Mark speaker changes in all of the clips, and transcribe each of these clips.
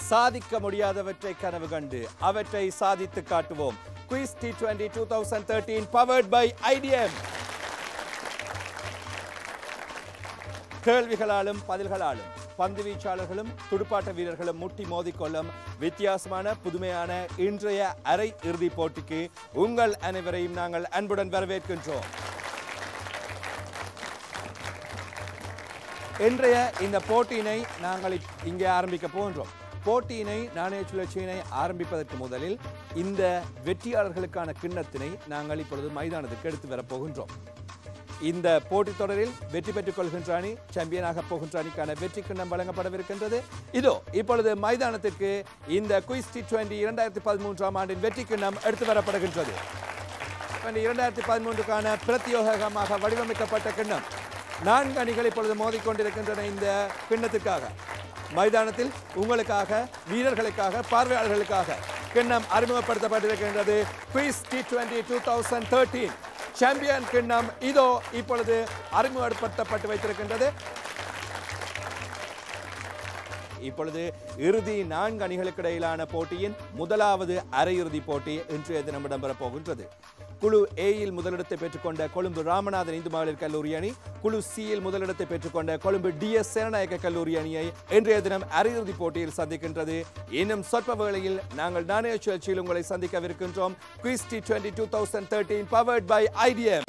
Speaker 1: சாதிக்க முடியாதவற்றை கனவு கண்டு அவற்றை சாதித்து காட்டுவோம் quiz T twenty two thousand thirteen powered by IDM கேள்விகளாலும் பதில்களாலும் பந்து வீச்சாளர்களும் துடுப்பாட்ட வீரர்களும் முட்டி மோதிக்கொள்ளும் வித்தியாசமான புதுமையான இன்றைய அரை இறுதிப் போட்டிக்கு உங்கள் அனைவரையும் நாங்கள் அன்புடன் வரவேற்கின்றோம் இன்றைய இந்த போட்டியினை நாங்கள் இப்- இங்கே ஆரம்பிக்க போகின்றோம் போட்டியினை நாணய சுழற்சியினை ஆரம்பிப்பதற்கு முதலில் இந்த வெற்றியாளர்களுக்கான கிண்ணத்தினை நாங்கள் இப்பொழுது மைதானத்துக்கு எடுத்து வரப் போகின்றோம் இந்த போட்டித் தொடரில் வெற்றி பெற்றுக் கொள்கின்ற அணி சாம்பியனாக போகின்ற அணிக்கான வெற்றி கிண்ணம் வழங்கப்படவிருக்கின்றது இதோ இப்பொழுது மைதானத்திற்கு இந்த குயிஸ் டி டுவெண்டி இரண்டாயிரத்தி பதிமூன்றாம் ஆண்டின் வெற்றி கிண்ணம் எடுத்து வரப்படுகின்றது இரண்டாயிரத்தி பதிமூன்றுக்கான பிரத்யோகமாக வடிவமைக்கப்பட்ட கிண்ணம் நான்கு அணிகள் இப்பொழுது மோதிக்கொண்டிருக்கின்றன இந்த கிண்ணத்துக்காக மைதானத்தில் உங்களுக்காக வீரர்களுக்காக பார்வையாளர்களுக்காக கிண்ணம் அறிமுகப்படுத்தப்பட்டிருக்கின்றது quiz T twenty two thousand thirteen champion கிண்ணம் இதோ இப்பொழுது அறிமுகப்படுத்தப்பட்டு வைத்திருக்கின்றது இப்பொழுது இறுதி நான்கு அணிகளுக்கு இடையிலான போட்டியின் முதலாவது அரையிறுதி போட்டி இன்றைய தினம் இடம்பெறப் போகின்றது குழு ஏயில் முதலிடத்தை பெற்றுக்கொண்ட கொழும்பு ராமநாதன் இந்து மகளிர் கல்லூரி அணி குழு சியில் முதலிடத்தை பெற்றுக்கொண்ட கொழும்பு டிஎஸ் சேனநாயக்க கல்லூரி அணியை இன்றைய தினம் அரையிறுதி போட்டியில் சந்திக்கின்றது இன்னும் சொற்ப வேளையில் நாங்கள் நாணய சுழற்சியில் உங்களை சந்திக்கவிருக்கின்றோம் quiz T twenty two thousand thirteen powered by IDM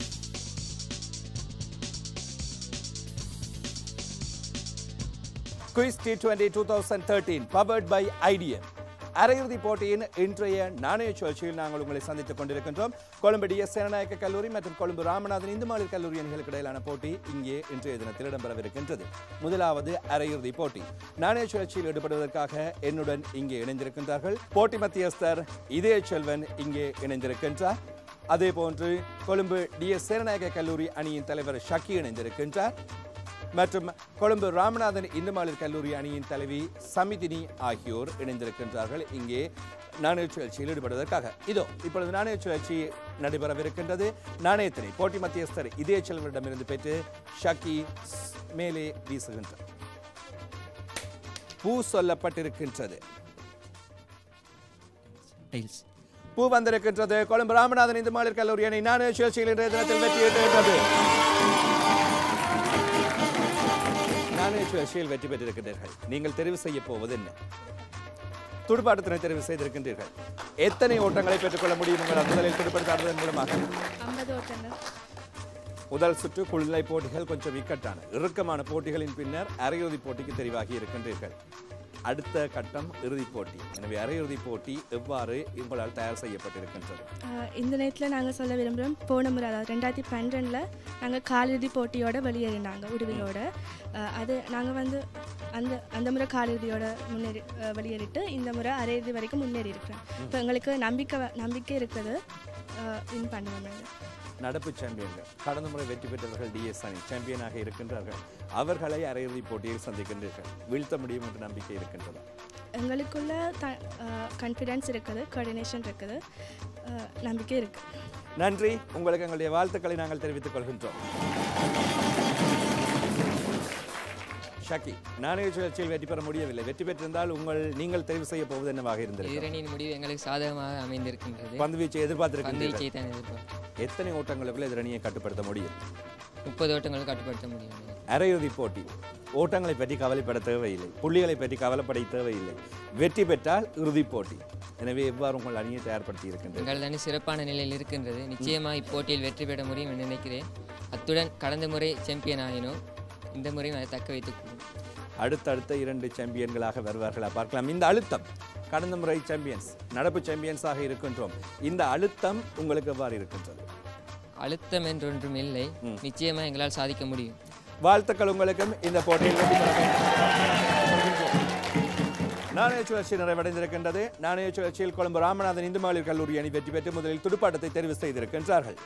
Speaker 1: quiz T twenty two thousand thirteen powered by IDM அரையிறுதிப் போட்டியின் இன்றைய நாணய சுழற்சியில் நாங்கள் உங்களை சந்தித்துக் கொண்டிருக்கின்றோம் கொழும்பு டிஎஸ் சேனநாயக்க கல்லூரி மற்றும் கொழும்பு ராமநாதன் இந்து மகளிர் கல்லூரி அணிகளுக்கு இடையிலான போட்டி இங்கே இன்றைய தினத்தில் இடம்பெறவிருக்கின்றது முதலாவது அரையிறுதிப் போட்டி நாணய சுழற்சியில் ஈடுபடுவதற்காக என்னுடன் இங்கே இணைந்திருக்கின்றார்கள் போட்டி மத்தியஸ்தர் இதய செல்வன் இங்கே இணைந்திருக்கின்றார் அதே போன்று கொழும்பு டிஎஸ் சேனநாயக்க கல்லூரி அணியின் தலைவர் ஷக்கி இணைந்திருக்கின்றார் மற்றும் கொழும்பு ராமநாதன் இந்து மகளிர் கல்லூரி அணியின் தலைவி சமிதினி ஆகியோர் இணைந்திருக்கின்றார்கள் இங்கே நாணய சுழற்சியில் ஈடுபடுவதற்காக இதோ இப்பொழுது நாணய சுழற்சி நடைபெறவிருக்கின்றது நாணயத்தினை போட்டி மத்தியஸ்தர் இதய செல்வரிடமிருந்து பெற்று ஷக்கி ஸ்- மேலே வீசுகின்றார் பூ சொல்லப்பட்டிருக்கின்றது
Speaker 2: டைல்ஸ்
Speaker 1: பூ வந்திருக்கின்றது கொழும்பு ராமநாதன் இந்து மகளிர் கல்லூரி அணி நாணய சுழற்சியில் இன்றைய தினத்தில் வெற்றியிட்டிருக்கிறது நாணய சுழற்சியில் வெற்றி பெற்றிருக்கின்றீர்கள் நீங்கள் தெரிவு செய்ய போவது என்ன துடுப்பாட்டத்தினை தெரிவு செய்திருக்கின்றீர்கள் எத்தனை ஓட்டங்களை பெற்றுக்கொள்ள முடியும் உங்களால் முதலில் துடுப்படுத்தாடுவதன் மூலமாக
Speaker 3: ஐம்பது ஓட்டங்கள்
Speaker 1: முதல் சுற்று குழுநிலை போட்டிகள் கொஞ்சம் இக்கட்டான இறுக்கமான போட்டிகளின் பின்னர் அரையிறுதிப் போட்டிக்கு தெரிவாகி இருக்கின்றீர்கள் அடுத்த கட்டம் இறுதிப் போட்டி எனவே அரையிறுதிப் போட்டி எவ்வாறு உங்களால் தயார் செய்யப்பட்டிருக்கின்றது
Speaker 3: ஆஹ் இந்த நேரத்தில் நாங்கள் சொல்ல விரும்புகிறோம் போன முறை அதாவது ரெண்டாயிரத்தி பன்னெண்டில் நாங்கள் காலிறுதி போட்டியோட வெளியேறினாங்க உடுவிலோட ஆஹ் அது நாங்கள் வந்து அந்த அந்த முறை காலிறுதியோட முன்னேறி ஆஹ் வெளியேறிட்டு இந்த முறை அரையிறுதி வரைக்கும் முன்னேறி இருக்கிறோம் இப்போ எங்களுக்கு நம்பிக்கை வ- நம்பிக்கை இருக்குது வின் பண்ணுவோம் நாங்கள்
Speaker 1: நடப்பு சாம்பியன்கள் கடந்த முறை வெற்றி பெற்றவர்கள் டிஎஸ் அணி சாம்பியனாக இருக்கின்றார்கள் அவர்களை அரையிறுதிப் போட்டியில் சந்திக்கின்றீர்கள் வீழ்த்த முடியும் என்ற நம்பிக்கை இருக்கின்றதா
Speaker 3: எங்களுக்குள்ள த கான்ஃபிடென்ஸ் இருக்குது கோஆர்டினேஷன் இருக்குது ஆஹ் நம்பிக்கை இருக்குது
Speaker 1: நன்றி உங்களுக்கு எங்களுடைய வாழ்த்துக்களை நாங்கள் தெரிவித்துக் கொள்கின்றோம் ஷக்கி நாணய சுழற்சியில் வெற்றி பெற முடியவில்லை வெற்றி பெற்றிருந்தால் உங்கள் நீங்கள் தெரிவு செய்ய போவது என்னவாக இருந்திருக்கும்
Speaker 2: எதிரணியின் முடிவு எங்களுக்கு சாதகமாக அமைந்திருக்கின்றது
Speaker 1: பந்து வீச்சை எதிர்பார்த்திருக்கின்றீர்கள்
Speaker 2: பந்தீச்சை தான் எதிர்பார்க்கிறோம்
Speaker 1: எத்தனை ஓட்டங்களுக்குள்ள எதிரணியை கட்டுப்படுத்த முடியும்
Speaker 2: முப்பது ஓட்டங்கள் கட்டுப்படுத்த முடியும்
Speaker 1: அரையிறுதிப் போட்டி ஓட்டங்களை பற்றி கவலைப்பட தேவையில்லை புள்ளிகளை பற்றி கவலைப்பட தேவையில்லை வெற்றி பெற்றால் இறுதிப் போட்டி எனவே எவ்வாறு உங்கள் அணியை தயார்படுத்தி இருக்கின்றது
Speaker 2: எங்களது அணி சிறப்பான நிலையில் இருக்கின்றது நிச்சயமாக இப்போட்டியில் வெற்றி பெற முடியும் என்று நினைக்கிறேன் அத்துடன் கடந்த முறை சாம்பியன் ஆகினோம் இந்த முறையும் அதை தக்க வைத்துக் கொள்வோம்.
Speaker 1: அடுத்தடுத்த இரண்டு சாம்பியன்களாக வருவார்களா பார்க்கலாம் இந்த அழுத்தம் கடந்த முறை சாம்பியன்ஸ் நடப்பு சாம்பியன்ஸாக இருக்கின்றோம் இந்த அழுத்தம் உங்களுக்கு எவ்வாறு இருக்கின்றது
Speaker 2: அழுத்தம் என்றொன்றும் இல்லை நிச்சயமாக எங்களால் சாதிக்க முடியும்
Speaker 1: வாழ்த்துக்கள் உங்களுக்கும் இந்த போட்டியில் வெற்றி பெற வேண்டும். நாணய சுழற்சி நிறைவடைந்திருக்கின்றது நாணய சுழற்சியில் கொழும்பு ராமநாதன் இந்து மகளிர் கல்லூரி அணி வெற்றி பெற்று முதலில் துடுப்பாட்டத்தை தெரிவு செய்திருக்கின்றார்கள்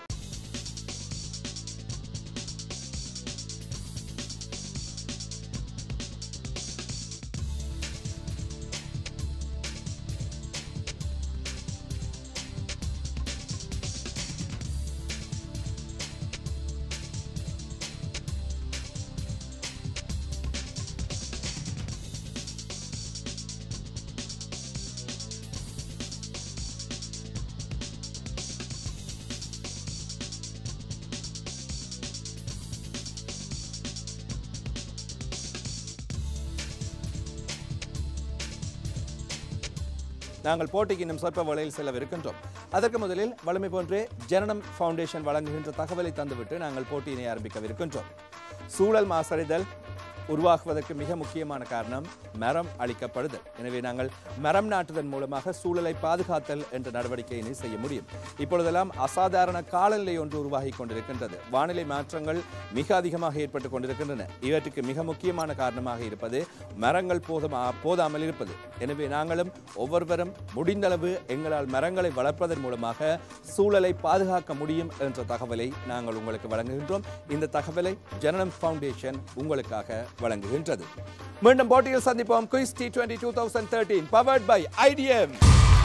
Speaker 1: நாங்கள் போட்டிக்கு இன்னும் சொற்ப வேளையில் செல்லவிருக்கின்றோம் அதற்கு முதலில் வலிமை போன்றே ஜனனம் ஃபவுண்டேஷன் வழங்குகின்ற தகவலை தந்துவிட்டு நாங்கள் போட்டியினை ஆரம்பிக்கவிருக்கின்றோம் சூழல் மாசடைதல் உருவாகுவதற்கு மிக முக்கியமான காரணம் மரம் அளிக்கப்படுதல் எனவே நாங்கள் மரம் நாட்டுதன் மூலமாக சூழலை பாதுகாத்தல் என்ற நடவடிக்கையினை செய்ய முடியும் இப்பொழுதெல்லாம் அசாதாரண காலநிலை ஒன்று உருவாகி கொண்டிருக்கின்றது வானிலை மாற்றங்கள் மிக அதிகமாக ஏற்பட்டுக் கொண்டிருக்கின்றன இவற்றுக்கு மிக முக்கியமான காரணமாக இருப்பது மரங்கள் போதமா போதாமல் இருப்பது எனவே நாங்களும் ஒவ்வொருவரும் முடிந்தளவு எங்களால் மரங்களை வளர்ப்பதன் மூலமாக சூழலை பாதுகாக்க முடியும் என்ற தகவலை நாங்கள் உங்களுக்கு வழங்குகின்றோம் இந்த தகவலை ஜனனம் ஃபவுண்டேஷன் உங்களுக்காக வழங்குகின்றது மீண்டும் போட்டியில் சந்திப்போம் quiz T twenty two thousand thirteen powered by IDM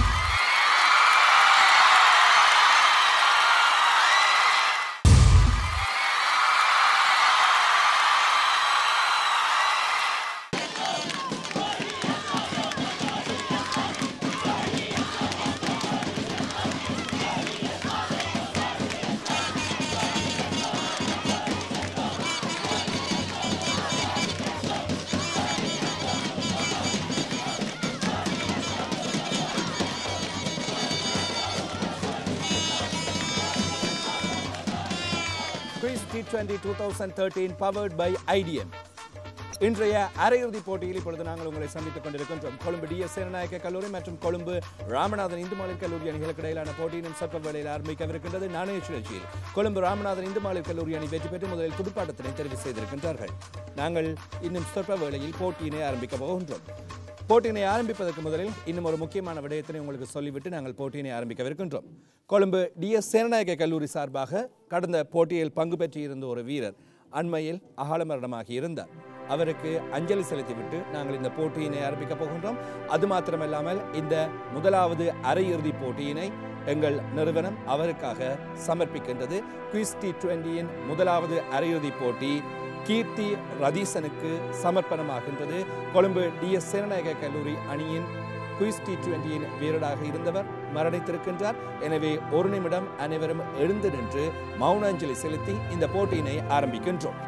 Speaker 1: quiz T twenty two thousand thirteen powered by IDM இன்றைய அரையிறுதி போட்டியில் இப்பொழுது நாங்கள் உங்களை சந்தித்துக் கொண்டிருக்கின்றோம் கொழும்பு டிஎஸ் சேனநாயக்க கல்லூரி மற்றும் கொழும்பு ராமநாதன் இந்து மாநில கல்லூரி அணிகளுக்கு இடையிலான போட்டியினும் சற்ற வேளையில் ஆரம்பிக்கவிருக்கின்றது நாணய சுழற்சியில் கொழும்பு ராமநாதன் இந்து மாநில கல்லூரி அணி வெற்றி பெற்று முதலில் துடுப்பாட்டத்தினை தெரிவு செய்திருக்கின்றார்கள் நாங்கள் இன்னும் சொற்ப வேளையில் போட்டியினை ஆரம்பிக்க போகின்றோம் போட்டியினை ஆரம்பிப்பதற்கு முதலில் இன்னும் ஒரு முக்கியமான விடயத்தினை உங்களுக்கு சொல்லிவிட்டு நாங்கள் போட்டியினை ஆரம்பிக்கவிருக்கின்றோம் கொழும்பு டிஎஸ் சேனநாயக்க கல்லூரி சார்பாக கடந்த போட்டியில் பங்கு பெற்றிருந்த ஒரு வீரர் அண்மையில் அகால மரணமாகி இருந்தார் அவருக்கு அஞ்சலி செலுத்திவிட்டு நாங்கள் இந்த போட்டியினை ஆரம்பிக்கப் போகின்றோம் அது மாத்திரமல்லாமல் இந்த முதலாவது அரையிறுதி போட்டியினை எங்கள் நிறுவனம் அவருக்காக சமர்ப்பிக்கின்றது குவிஸ் டி டுவெண்டியின் முதலாவது அரையிறுதி போட்டி கீர்த்தி ரதீசனுக்கு சமர்ப்பணமாகின்றது கொழும்பு டிஎஸ் சேனநாயக கல்லூரி அணியின் குயிஸ் டி டுவெண்டியின் வீரராக இருந்தவர் மரணித்திருக்கின்றார் எனவே ஒரு நிமிடம் அனைவரும் எழுந்து நின்று மௌன அஞ்சலி செலுத்தி இந்த போட்டியினை ஆரம்பிக்கின்றோம்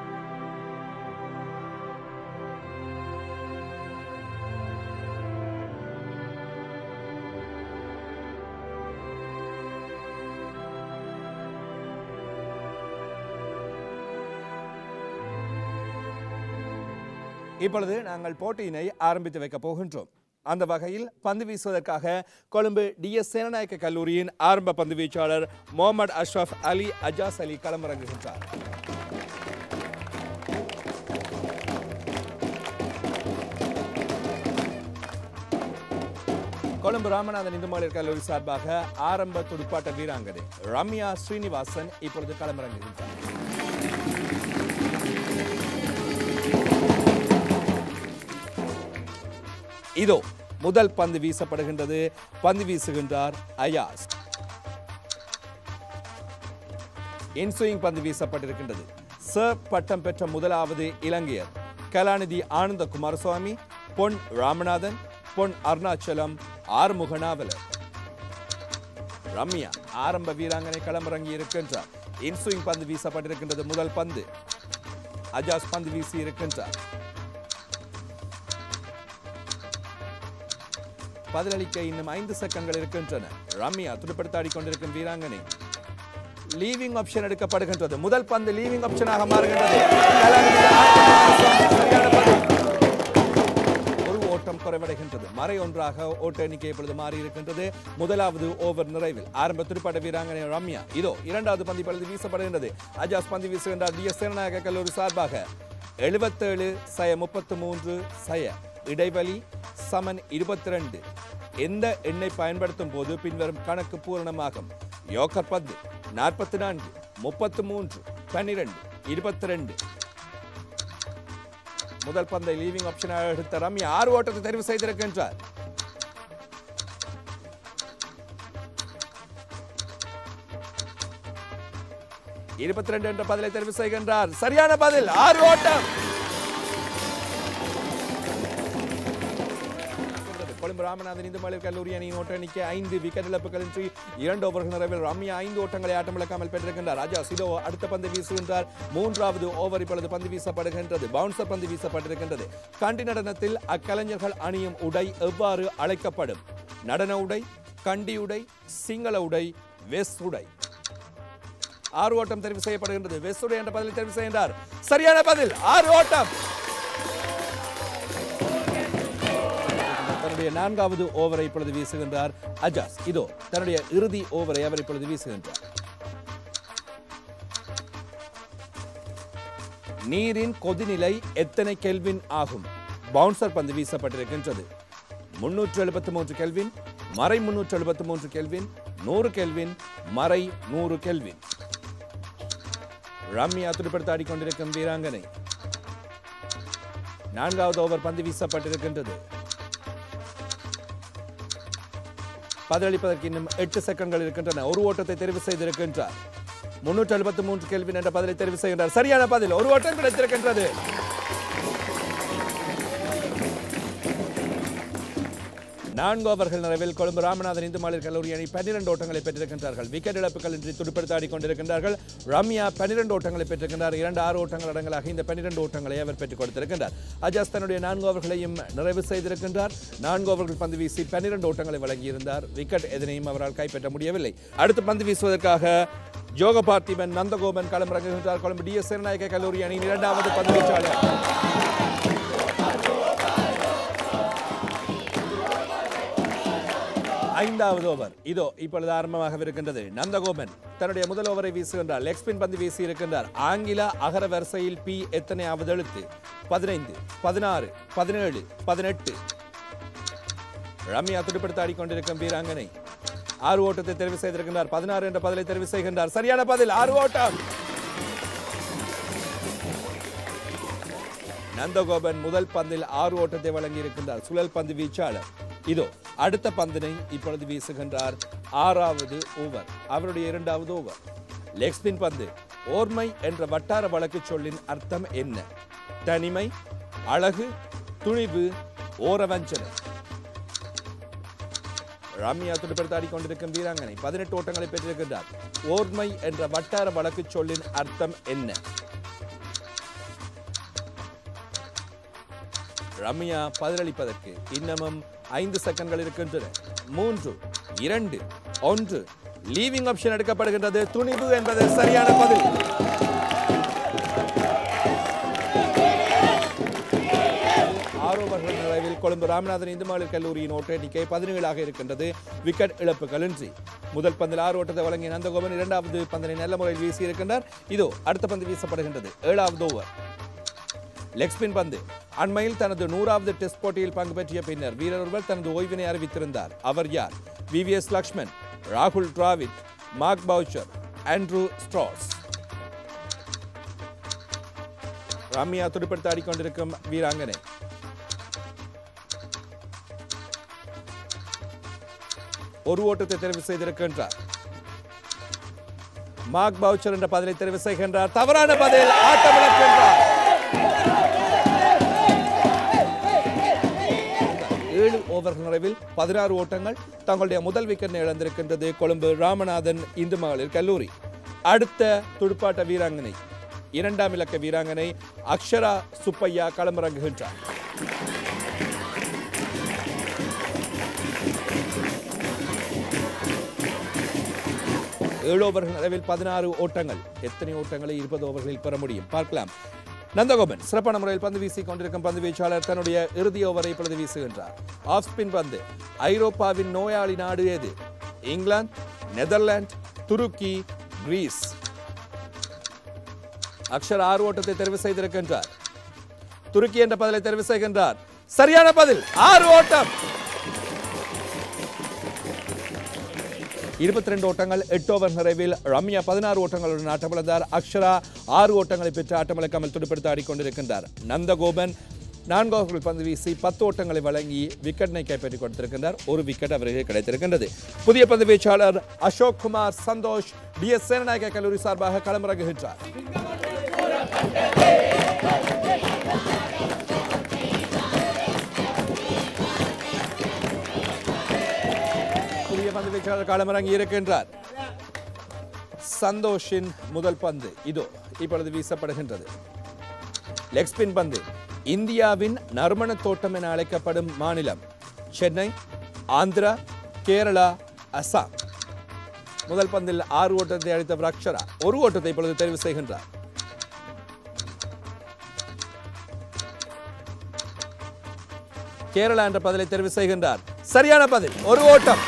Speaker 1: இப்பொழுது நாங்கள் போட்டியினை ஆரம்பித்து வைக்கப் போகின்றோம் அந்த வகையில் பந்து வீசுவதற்காக கொழும்பு டிஎஸ் சேனநாயக்க கல்லூரியின் ஆரம்ப பந்து வீச்சாளர் முகமது அஷ்ரஃப் அலி அஜாஸ் அலி களமிறங்குகின்றார் கொழும்பு ராமநாதன் இந்து மகளிர் கல்லூரி சார்பாக ஆரம்ப துடுப்பாட்ட வீராங்கனை ரம்யா ஸ்ரீனிவாசன் இப்பொழுது களமிறங்குகின்றார் இதோ முதல் பந்து வீசப்படுகின்றது பந்து வீசுகின்றார் அயாஸ் இன்சுயிங் பந்து வீசப்பட்டிருக்கின்றது சர் பட்டம் பெற்ற முதலாவது இலங்கையர் கலாநிதி ஆனந்த குமாரசுவாமி பொன் ராமநாதன் பொன் அருணாச்சலம் ஆறுமுகநாவலர் ரம்யா ஆரம்ப வீராங்கனை களமிறங்கி இருக்கின்றார் இன்சுயிங் பந்து வீசப்பட்டிருக்கின்றது முதல் பந்து அஜாஸ் பந்து வீசி இருக்கின்றார் பதிலளிக்க இன்னும் ஐந்து செகண்ட்கள் இருக்கின்றன ரம்யா துடுப்படுத்தாடி கொண்டிருக்கும் வீராங்கனை லீவிங் ஆப்ஷன் எடுக்கப்படுகின்றது முதல் பந்து லீவிங் ஆப்ஷனாக மாறுகின்றது சரியான பதில். ஒரு ஓட்டம் குறைவடைகின்றது மறை ஒன்றாக ஓட்ட எண்ணிக்கை இப்பொழுது மாறி இருக்கின்றது முதலாவது ஓவர் நிறைவில் ஆரம்ப துடுப்பாட்ட வீராங்கனை ரம்யா இதோ இரண்டாவது பந்து இப்பொழுது வீசப்படுகின்றது அஜாஸ் பந்து வீசுகின்றார் டி எஸ் சேனநாயக கல்லூரி சார்பாக எழுபத்தேழு சய முப்பத்து மூன்று சய இடைவெளி சமன் இருபத்தி ரெண்டு எந்த எண்ணை பயன்படுத்தும் போது பின்வரும் கணக்கு பூரணமாகும் யோக்கர் பந்து நாற்பத்தி நான்கு முப்பத்து மூன்று பன்னிரண்டு இருபத்தி ரெண்டு முதல் பந்தை லீவிங் ஆப்ஷனாக எடுத்த ரம்யா ஆறு ஓட்டத்தை தெரிவு செய்திருக்கின்றார் இருபத்தி ரெண்டு என்ற பதிலை தெரிவு செய்கின்றார் சரியான பதில் ஆறு ஓட்டம் கொழும்பு ராமநாதன் இந்து மகளிர் கல்லூரி அணியின் ஓட்ட எண்ணிக்கை ஐந்து விக்கெட் இழப்புகளின்றி இரண்டு ஓவர்கள் நிறைவில் ரம்யா ஐந்து ஓட்டங்களை ஆட்டமிழக்காமல் பெற்றிருக்கின்றார் ராஜா சிதோ அடுத்த பந்து வீசுகின்றார் மூன்றாவது ஓவர் இப்பொழுது பந்து வீசப்படுகின்றது பவுன்சர் பந்து வீசப்பட்டிருக்கின்றது கண்டி நடனத்தில் அக்கலைஞர்கள் அணியும் உடை எவ்வாறு அழைக்கப்படும் நடன உடை கண்டி உடை சிங்கள உடை வெஸ் உடை ஆறு ஓட்டம் தெரிவு செய்யப்படுகின்றது வெஸ் உடை என்ற பதிலை தெரிவு செய்கின்றார் சரியான பதில் ஆறு ஓட்டம் தன்னுடைய நான்காவது ஓவரை இப்பொழுது வீசுகின்றார் அஜாஸ் இதோ தன்னுடைய இறுதி ஓவரை அவர் இப்பொழுது வீசுகின்றார் நீரின் கொதிநிலை எத்தனை கெல்வின் ஆகும் பவுன்சர் பந்து வீசப்பட்டிருக்கின்றது முன்னூற்று எழுபத்தி மூன்று கெல்வின் மறை முன்னூற்று எழுபத்தி மூன்று கெல்வின் நூறு கெல்வின் மறை நூறு கெல்வின் ரம்யா துடுப்படுத்த ஆடிக்கொண்டிருக்கும் வீராங்கனை நான்காவது ஓவர் பந்து வீசப்பட்டிருக்கின்றது பதிலளிப்பதற்கு இன்னும் எட்டு செகண்ட்கள் இருக்கின்றன ஒரு ஓட்டத்தை தெரிவு செய்திருக்கின்றார் முன்னூற்று எழுபத்தி மூன்று கேள்வி என்ற பதிலை தெரிவு செய்கின்றார் சரியான பதில் ஒரு ஓட்டம் கிடைத்திருக்கின்றது நான்கு ஓவர்கள் நிறைவில் கொழும்பு ராமநாதன் இந்து மகளிர் கல்லூரி அணி பன்னிரண்டு ஓட்டங்களை பெற்றிருக்கின்றார்கள் விக்கெட் இழப்புகள் இன்றி துடுப்படுத்த ஆடிக்கொண்டிருக்கின்றார்கள் ரம்யா பன்னிரண்டு ஓட்டங்களை பெற்றிருக்கின்றார் இரண்டு ஆறு ஓட்டங்கள் அடங்கலாக இந்த பன்னிரண்டு ஓட்டங்களை அவர் பெற்றுக் கொடுத்திருக்கின்றார் அஜாஸ் தன்னுடைய நான்கு ஓவர்களையும் நிறைவு செய்திருக்கின்றார் நான்கு ஓவர்கள் பந்து வீசி பன்னிரண்டு ஓட்டங்களை வழங்கியிருந்தார் விக்கெட் எதனையும் அவரால் கைப்பற்ற முடியவில்லை அடுத்து பந்து வீசுவதற்காக ஜோக பார்த்திபன் நந்தகோபன் களமிறங்குகின்றார் கொழும்பு டி எஸ் சேனநாயக்க கல்லூரி அணியின் இரண்டாவது பந்து வீச்சாளர் ஐந்தாவது ஓவர் இதோ இப்பொழுது ஆரம்பமாகவிருக்கின்றது நந்தகோபன் தன்னுடைய முதல் ஓவரை வீசுகின்றார் லெக் ஸ்பின் பந்து வீசி இருக்கின்றார் ஆங்கில அகர வரிசையில் பி எத்தனையாவது எழுத்து பதினைந்து பதினாறு பதினேழு பதினெட்டு ரம்யா துடுப்படுத்த ஆடிக்கொண்டிருக்கும் வீராங்கனை ஆறு ஓட்டத்தை தெரிவு செய்திருக்கின்றார் பதினாறு என்ற பதிலை தெரிவு செய்கின்றார் சரியான பதில் ஆறு ஓட்டம் நந்தகோபன் முதல் பந்தில் ஆறு ஓட்டத்தை வழங்கி இருக்கின்றார் சுழல் பந்து வீச்சாளர் இதோ அடுத்த பந்தினை இப்பொழுது வீசுகின்றார் ஆறாவது ஓவர் அவருடைய இரண்டாவது ஓவர் லெக் ஸ்பின் பந்து ஓர்மை என்ற வட்டார வழக்கு சொல்லின் அர்த்தம் என்ன தனிமை அழகு துணிவு ஓரவஞ்சனை ரம்யா துடுப்படுத்த ஆடிக்கொண்டிருக்கும் வீராங்கனை பதினெட்டு ஓட்டங்களை பெற்றிருக்கின்றார் ஓர்மை என்ற வட்டார வழக்கு சொல்லின் அர்த்தம் என்ன ரம்யா பதிலளிப்பதற்கு இன்னமும் ஐந்து செகண்ட்கள் இருக்கின்றன மூன்று இரண்டு ஒன்று லீவிங் ஆப்ஷன் எடுக்கப்படுகின்றது துணிவு என்பது சரியான பதில் ஆறு ஓவர்கள் நிறைவில் கொழும்பு ராமநாதன் இந்து மகளிர் கல்லூரியின் ஓட்ட எண்ணிக்கை பதினேழாக இருக்கின்றது விக்கெட் இழப்புகளின்றி முதல் பந்தில் ஆறு ஓட்டத்தை வழங்கிய நந்தகோபன் இரண்டாவது பந்தினை நல்ல முறையில் வீசி இருக்கின்றார் இதோ அடுத்த பந்து வீசப்படுகின்றது ஏழாவது ஓவர் லெக் ஸ்பின் பந்து அண்மையில் தனது நூறாவது டெஸ்ட் போட்டியில் பங்கு பெற்றிய பின்னர் வீரர் ஒருவர் தனது ஓய்வினை அறிவித்திருந்தார் அவர் யார் விவிஎஸ் லக்ஷ்மன் ராகுல் Dravid Mark Boucher Andrew Strauss Ramya துடுப்படுத்த ஆடிக்கொண்டிருக்கும் வீராங்கனை ஒரு ஓட்டத்தை தெரிவு செய்திருக்கின்றார் மார்க் பவுச்சர் என்ற பதிலை தெரிவு செய்கின்றார் தவறான பதில் ஆட்டம் இழக்கின்றார் ஏழு ஓவர்கள் நிறைவில் பதினாறு ஓட்டங்கள் தங்களுடைய முதல் விக்கெட்டை இழந்திருக்கின்றது கொழும்பு ராமநாதன் இந்து மகளிர் கல்லூரி அடுத்த துடுப்பாட்ட வீராங்கனை இரண்டாம் இலக்க வீராங்கனை அக்ஷரா சுப்பையா களமிறங்குகின்றார் ஏழு ஓவர்கள் அளவில் பதினாறு ஓட்டங்கள் எத்தனை ஓட்டங்களை இருபது ஓவர்களில் பெற முடியும் பார்க்கலாம் நந்தகோபன் சிறப்பான முறையில் பந்து வீசிக் கொண்டிருக்கும் பந்து வீச்சாளர் தன்னுடைய இறுதி ஓவரை இப்பொழுது வீசுகின்றார் ஆஃப் ஸ்பின் பந்து ஐரோப்பாவின் நோயாளி நாடு எது England Netherlands Turkey Greece Akshar ஆறு ஓட்டத்தை தெரிவு செய்திருக்கின்றார் துருக்கி என்ற பதிலை தெரிவு செய்கின்றார் சரியான பதில் ஆறு ஓட்டம் இருபத்தி ரெண்டு ஓட்டங்கள் எட்டு ஓவர் நிறைவில் ரம்யா பதினாறு ஓட்டங்களுடன் ஆட்டமிழந்தார் அக்ஷரா ஆறு ஓட்டங்களை பெற்று ஆட்டமிழக்காமல் துடுப்படுத்த ஆடிக்கொண்டிருக்கின்றார் நந்தகோபன் நான்கு ஓவர்கள் பந்து வீசி பத்து ஓட்டங்களை வழங்கி விக்கெட்டினை கைப்பற்றிக் கொடுத்திருக்கின்றார் ஒரு விக்கெட் அவருக்கு கிடைத்திருக்கின்றது புதிய பந்து வீச்சாளர் அசோக் குமார் சந்தோஷ் டி எஸ் சேனநாயக கல்லூரி சார்பாக களமிறங்குகின்றார் புதிய பந்து வீச்சாளர் களமிறங்கி இருக்கின்றார் சந்தோஷின் முதல் பந்து இதோ இப்பொழுது வீசப்படுகின்றது லெக் ஸ்பின் பந்து இந்தியாவின் நறுமண தோட்டம் என அழைக்கப்படும் மாநிலம் சென்னை ஆந்திரா கேரளா அசாம் முதல் பந்தில் ஆறு ஓட்டத்தை அடித்தவர் அக்ஷரா ஒரு ஓட்டத்தை இப்பொழுது தெரிவு செய்கின்றார் கேரளா என்ற பதிலை தெரிவு செய்கின்றார் சரியான பதில் ஒரு ஓட்டம்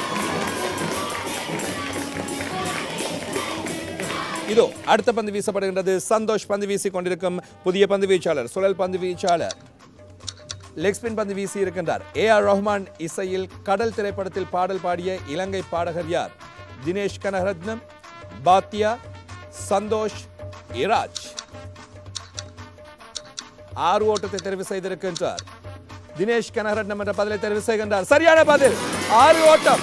Speaker 1: இதோ அடுத்த பந்து வீசப்படுகின்றது சந்தோஷ் பந்து வீசி கொண்டிருக்கும் புதிய பந்து வீச்சாளர் சுழல் பந்து வீச்சாளர் லெக் ஸ்பின் பந்து வீசி இருக்கின்றார் ஏ ஆர் ரஹ்மான் இசையில் கடல் திரைப்படத்தில் பாடல் பாடிய இலங்கை பாடகர் யார் தினேஷ் கனகரத்னம் பாத்தியா சந்தோஷ் இராஜ் ஆறு ஓட்டத்தை தெரிவு செய்திருக்கின்றார் தினேஷ் கனகரட்னம் என்ற பதிலை தெரிவு செய்கின்றார் சரியான பதில் ஆறு ஓட்டம்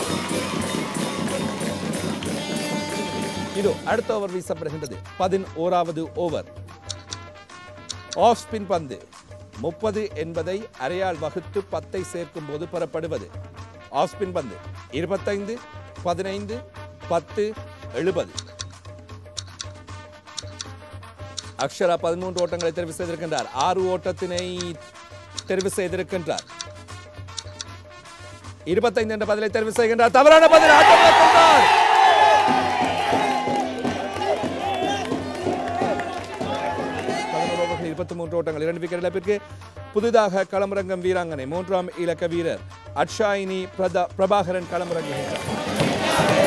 Speaker 1: இதோ அடுத்த ஓவர் வீசப்படுகின்றது பதினோராவது ஓவர் ஆஃப் ஸ்பின் பந்து முப்பது என்பதை அரையால் வகுத்து பத்தை சேர்க்கும் போது பெறப்படுவது ஆஃப் ஸ்பின் பந்து இருபத்தைந்து பதினைந்து பத்து எழுபது அக்ஷரா பதிமூன்று ஓட்டங்களை தெரிவு செய்திருக்கின்றார் ஆறு ஓட்டத்தினை தெரிவு செய்திருக்கின்றார் இருபத்தைந்து என்ற பதிலை தெரிவு செய்கின்றார் தவறான பதில் ஆட்டம் இழக்கின்றார். பதினோரு ஓவர்கள் இருபத்தி மூன்று ஓட்டங்கள் இரண்டு விக்கெட் இழப்பிற்கு புதிதாக களமிறங்கும் வீராங்கனை மூன்றாம் இலக்க வீரர் அட்ஷாயினி பிரதா பிரபாகரன் களமிறங்குகின்றார்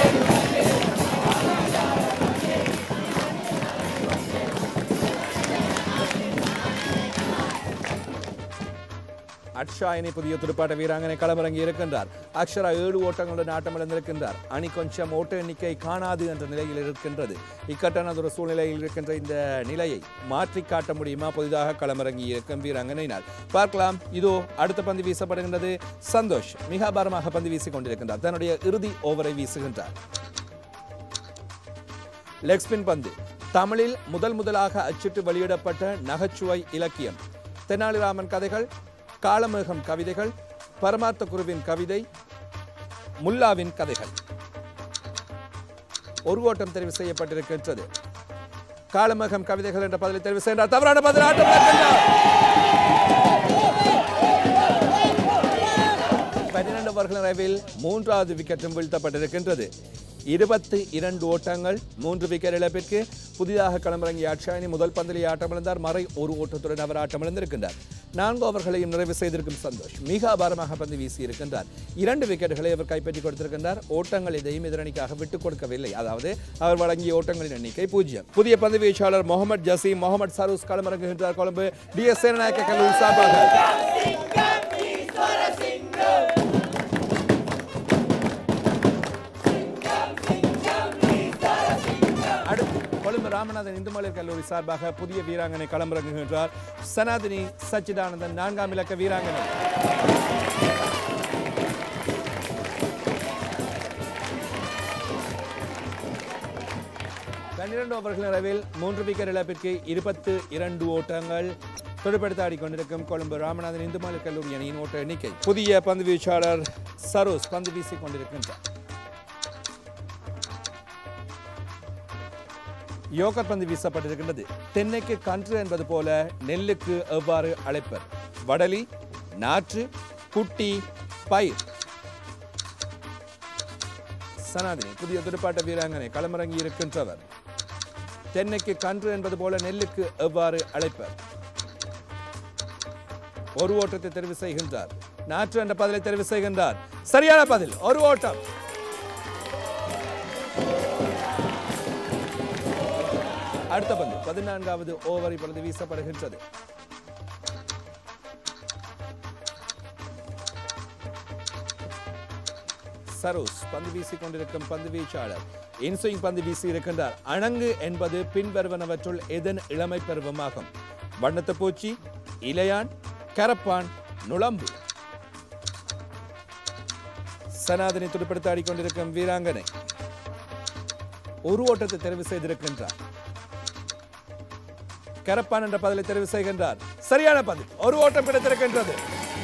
Speaker 1: அக்ஷாயினி புதிய துடுப்பாட்ட வீராங்கனை களமிறங்கி இருக்கின்றார் அக்ஷரா ஏழு ஓட்டங்களுடன் ஆட்டமிழந்திருக்கின்றார் அணி கொஞ்சம் ஓட்ட எண்ணிக்கை காணாது என்ற நிலையில் இருக்கின்றது இக்கட்டானதொரு சூழ்நிலையில் இருக்கின்ற இந்த நிலையை மாற்றி காட்ட முடியுமா புதிதாக களமிறங்கி இருக்கும் வீராங்கனையினால் பார்க்கலாம் இதோ அடுத்த பந்து வீசப்படுகின்றது சந்தோஷ் மிக அபாரமாக பந்து வீசிக் கொண்டிருக்கின்றார் தன்னுடைய இறுதி ஓவரை வீசுகின்றார் லெக் ஸ்பின் பந்து தமிழில் முதல் முதலாக அச்சிட்டு வெளியிடப்பட்ட நகைச்சுவை இலக்கியம் தெனாலிராமன் கதைகள் காளமேகம் கவிதைகள் பரமார்த்த குருவின் கவிதை முல்லாவின் கதைகள் ஒரு ஓட்டம் தெரிவு செய்யப்பட்டிருக்கின்றது காளமேகம் கவிதைகள் என்ற பதிலை தெரிவு செய்தார் தவறான பதில் ஆட்டம் இழக்கின்றார். பன்னிரண்டு ஓவர்கள் நிறைவில் மூன்றாவது விக்கெட்டும் வீழ்த்தப்பட்டிருக்கின்றது இருபத்தி இரண்டு ஓட்டங்கள் மூன்று விக்கெட் இழப்பிற்கு புதிதாக களமிறங்கிய அட்சாயினி முதல் பந்திலே ஆட்டமிழந்தார் மறை ஒரு ஓட்டத்துடன் அவர் ஆட்டமிழந்திருக்கின்றார் நான்கு ஓவர்களையும் நிறைவு செய்திருக்கும் சந்தோஷ் மிக அபாரமாக பந்து வீசி இருக்கின்றார் இரண்டு விக்கெட்டுகளை அவர் கைப்பற்றி கொடுத்திருக்கின்றார் ஓட்டங்கள் எதையும் எதிரணிக்காக விட்டுக் கொடுக்கவில்லை அதாவது அவர் வழங்கிய ஓட்டங்களின் எண்ணிக்கை பூஜ்ஜியம் புதிய பந்து வீச்சாளர் முகமது ஜசீம் முகமது சரூஸ் களமிறங்குகின்றார் கொழும்பு டி எஸ் சேனநாயக்க கல்லூரி சார்பாக அடுத்து கொழும்பு ராமநாதன் இந்து மகளிர் கல்லூரி சார்பாக புதிய வீராங்கனை களமிறங்குகின்றார் சனாதினி சச்சிதானந்தன் நான்காம் இலக்க வீராங்கனை பன்னிரண்டு ஓவர்கள் நிறைவில் மூன்று விக்கெட் இழப்பிற்கு இருபத்து இரண்டு ஓட்டங்கள் துடுப்படுத்த ஆடிக்கொண்டிருக்கும் கொழும்பு ராமநாதன் இந்து மகளிர் கல்லூரி அணியின் ஓட்ட எண்ணிக்கை புதிய பந்து வீச்சாளர் சரோஸ் பந்து வீசிக் கொண்டிருக்கின்றார் யோகர் பந்து வீசப்பட்டிருக்கின்றது தென்னைக்கு கன்று என்பது போல நெல்லுக்கு எவ்வாறு அழைப்பர் வடலி நாற்று குட்டி பயிர் சனாதினி புதிய துடுப்பாட்ட வீராங்கனை களமிறங்கி இருக்கின்றவர் தென்னைக்கு கன்று என்பது போல நெல்லுக்கு எவ்வாறு அழைப்பர் ஒரு ஓட்டத்தை தெரிவு செய்கின்றார் நாற்று என்ற பதிலை தெரிவு செய்கின்றார் சரியான பதில் ஒரு ஓட்டம் அடுத்த பந்து பதினான்காவது ஓவர் இப்பொழுது வீசப்படுகின்றது சரோஸ் பந்து வீசிக் கொண்டிருக்கும் பந்து வீச்சாளர் இன்சுயிங் பந்து வீசி இருக்கின்றார் அணங்கு என்பது பின்வருவனவற்றுள் எதன் இளமை பருவமாகும் வண்ணத்து பூச்சி இலையான் கரப்பான் நுளம்பு சனாதனை துடுப்படுத்த ஆடிக்கொண்டிருக்கும் வீராங்கனை ஒரு ஓட்டத்தை தெரிவு செய்திருக்கின்றார் கரப்பான் என்ற பதிலை தெரிவு செய்கின்றார் சரியான பதில் ஒரு ஓட்டம் கிடைத்திருக்கின்றது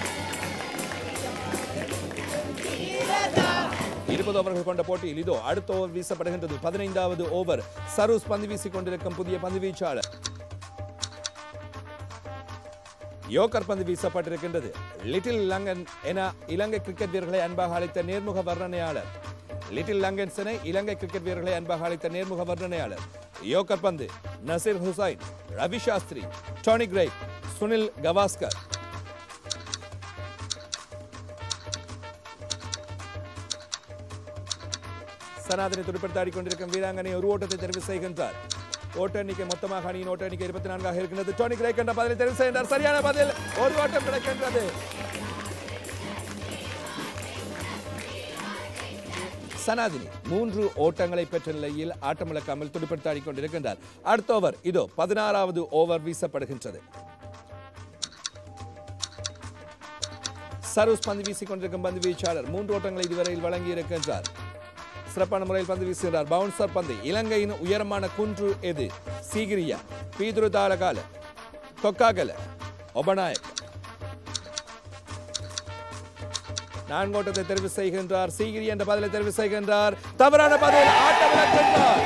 Speaker 1: இருபது ஓவர்கள் கொண்ட போட்டியில் இதோ அடுத்த ஓவர் வீசப்படுகின்றது பதினைந்தாவது ஓவர் சரூஸ் பந்து வீசிக் கொண்டிருக்கும் புதிய பந்து வீச்சாளர் யோக்கர் பந்து வீசப்பட்டிருக்கின்றது லிட்டில் லங்கன் என இலங்கை கிரிக்கெட் வீரர்களை அன்பாக அழைத்த நேர்முக வர்ணனையாளர் லிட்டில் லங்கன்ஸ் என இலங்கை கிரிக்கெட் வீரர்களை அன்பாக அழைத்த நேர்முக வர்ணனையாளர் யோக்கர் பந்து Nasser Hussain Ravi Shastri Tony Greig Sunil Gavaskar சனாதனை துடுப்படுத்தாடி கொண்டிருக்கும் வீராங்கனை ஒரு ஓட்டத்தை தெரிவு செய்கின்றார் ஓட்ட எண்ணிக்கை மொத்தமாக அணியின் ஓட்ட எண்ணிக்கை இருபத்தி நான்காக இருக்கின்றது டோனி கிரேக் என்ற பதிலை தெரிவு செய்கின்றார் சரியான பதில் ஒரு ஓட்டம் கிடைக்கின்றது சனாதினி மூன்று ஓட்டங்களை பெற்ற நிலையில் ஆட்டமிழக்காமல் துடுப்படுத்தாடி கொண்டிருக்கின்றார் அடுத்த ஓவர் இதோ பதினாறாவது ஓவர் வீசப்படுகின்றது சரோஸ் பந்து வீசிக் கொண்டிருக்கும் பந்து வீச்சாளர் மூன்று ஓட்டங்களை இதுவரையில் வழங்கி இருக்கின்றார் சிறப்பான முறையில் பந்து வீசுகிறார் பவுன்சர் பந்து இலங்கையின் உயரமான குன்று எது சீகிரியா பீதுரு தாலகால கொக்காகல ஒபநாயக் நான்கோட்டத்தை தெரிவு செய்கின்றார் சீகிரி என்ற பதிலை தெரிவு செய்கின்றார் தவறான பதில் ஆட்டம் இழக்கின்றார்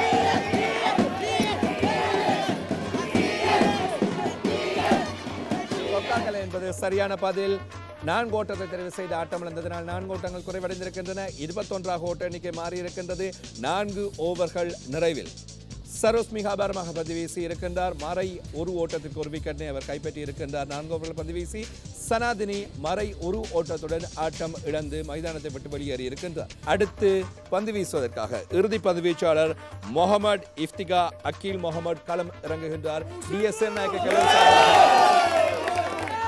Speaker 1: கொக்காக்கலை என்பது சரியான பதில் நான்கு ஓட்டத்தை தெரிவு செய்து ஆட்டம் இழந்ததனால் நான்கு ஓட்டங்கள் குறைவடைந்திருக்கின்றன இருபத்தொன்றாக ஓட்ட எண்ணிக்கை மாறியிருக்கின்றது நான்கு ஓவர்கள் நிறைவில் சரோஸ் மிக அபாரமாக பந்து வீசி இருக்கின்றார் மறை ஒரு ஓட்டத்திற்கு ஒரு விக்கெட்டை அவர் கைப்பற்றி இருக்கின்றார் நான்கு ஓவர்கள் பந்து வீசி சனாதினி மறை ஒரு ஓட்டத்துடன் ஆட்டம் இழந்து மைதானத்தை விட்டு வெளியேறி இருக்கின்றார் அடுத்து பந்து வீசுவதற்காக இறுதி பந்து வீச்சாளர் முகமது இஃப்திகா அக்கீல் முகமது களம் இறங்குகின்றார் டிஎஸ்என் நாயக்க கல்லூரி சார்பாக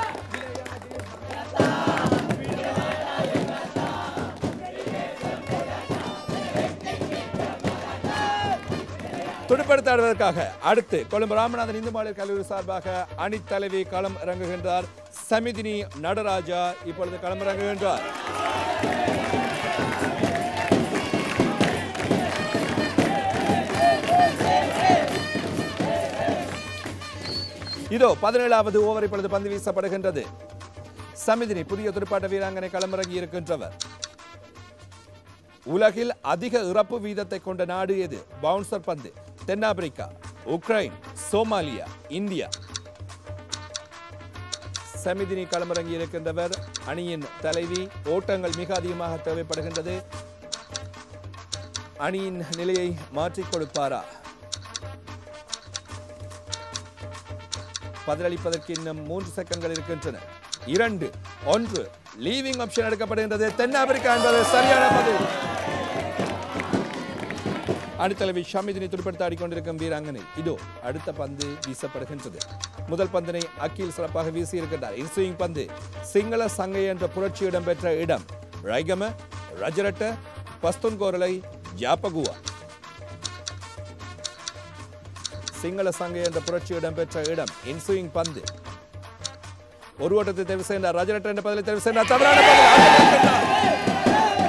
Speaker 1: துடுப்படுத்தாடுவதற்காக அடுத்து கொழும்பு ராமநாதன் இந்து மாநில கல்லூரி சார்பாக அணித்தலைவி களம் இறங்குகின்றார் சமிதினி நடராஜா இப்பொழுது களம் இறங்குகின்றார் இதோ பதினேழாவது ஓவர் இப்பொழுது பந்து வீசப்படுகின்றது சமிதினி புதிய துடுப்பாட்ட வீராங்கனை களமிறங்கி இருக்கின்றவர் உலகில் அதிக இறப்பு வீதத்தை கொண்ட நாடு எது பவுன்சர் பந்து தென்னாப்பிரிக்கா உக்ரைன் சோமாலியா இந்தியா சமிதினி களமிறங்கி இருக்கின்றவர் அணியின் தலைவி ஓட்டங்கள் மிக அதிகமாக தேவைப்படுகின்றது அணியின் நிலையை மாற்றிக் கொடுப்பாரா பதிலளிப்பதற்கு இன்னும் மூன்று செகண்ட்கள் இருக்கின்றன இரண்டு ஒன்று லீவிங் ஆப்ஷன் எடுக்கப்படுகின்றது தென்னாப்பிரிக்கா என்பது சரியான பதில் அணித்தலைவி ஷமிதினை துடுப்படுத்த ஆடிக்கொண்டிருக்கும் வீராங்கனை இதோ அடுத்த பந்து வீசப்படுகின்றது முதல் பந்தினை அக்கீல் சிறப்பாக வீசி இருக்கின்றார் இன்ஸ்விங் பந்து சிங்கள சங்கை என்ற புரட்சி இடம்பெற்ற இடம் ரைகம ரஜரட்ட பஸ்துன்கோரலை ஜாப்பகுவா சிங்கள சங்கை என்ற புரட்சி இடம்பெற்ற இடம் இன்ஸ்விங் பந்து ஒரு ஓட்டத்தை தெரிவு செய்தார் ரஜரட்ட என்ற பதிலை தெரிவு செய்தார் தவறான பதில் ஆட்டம் இழக்கின்றார்.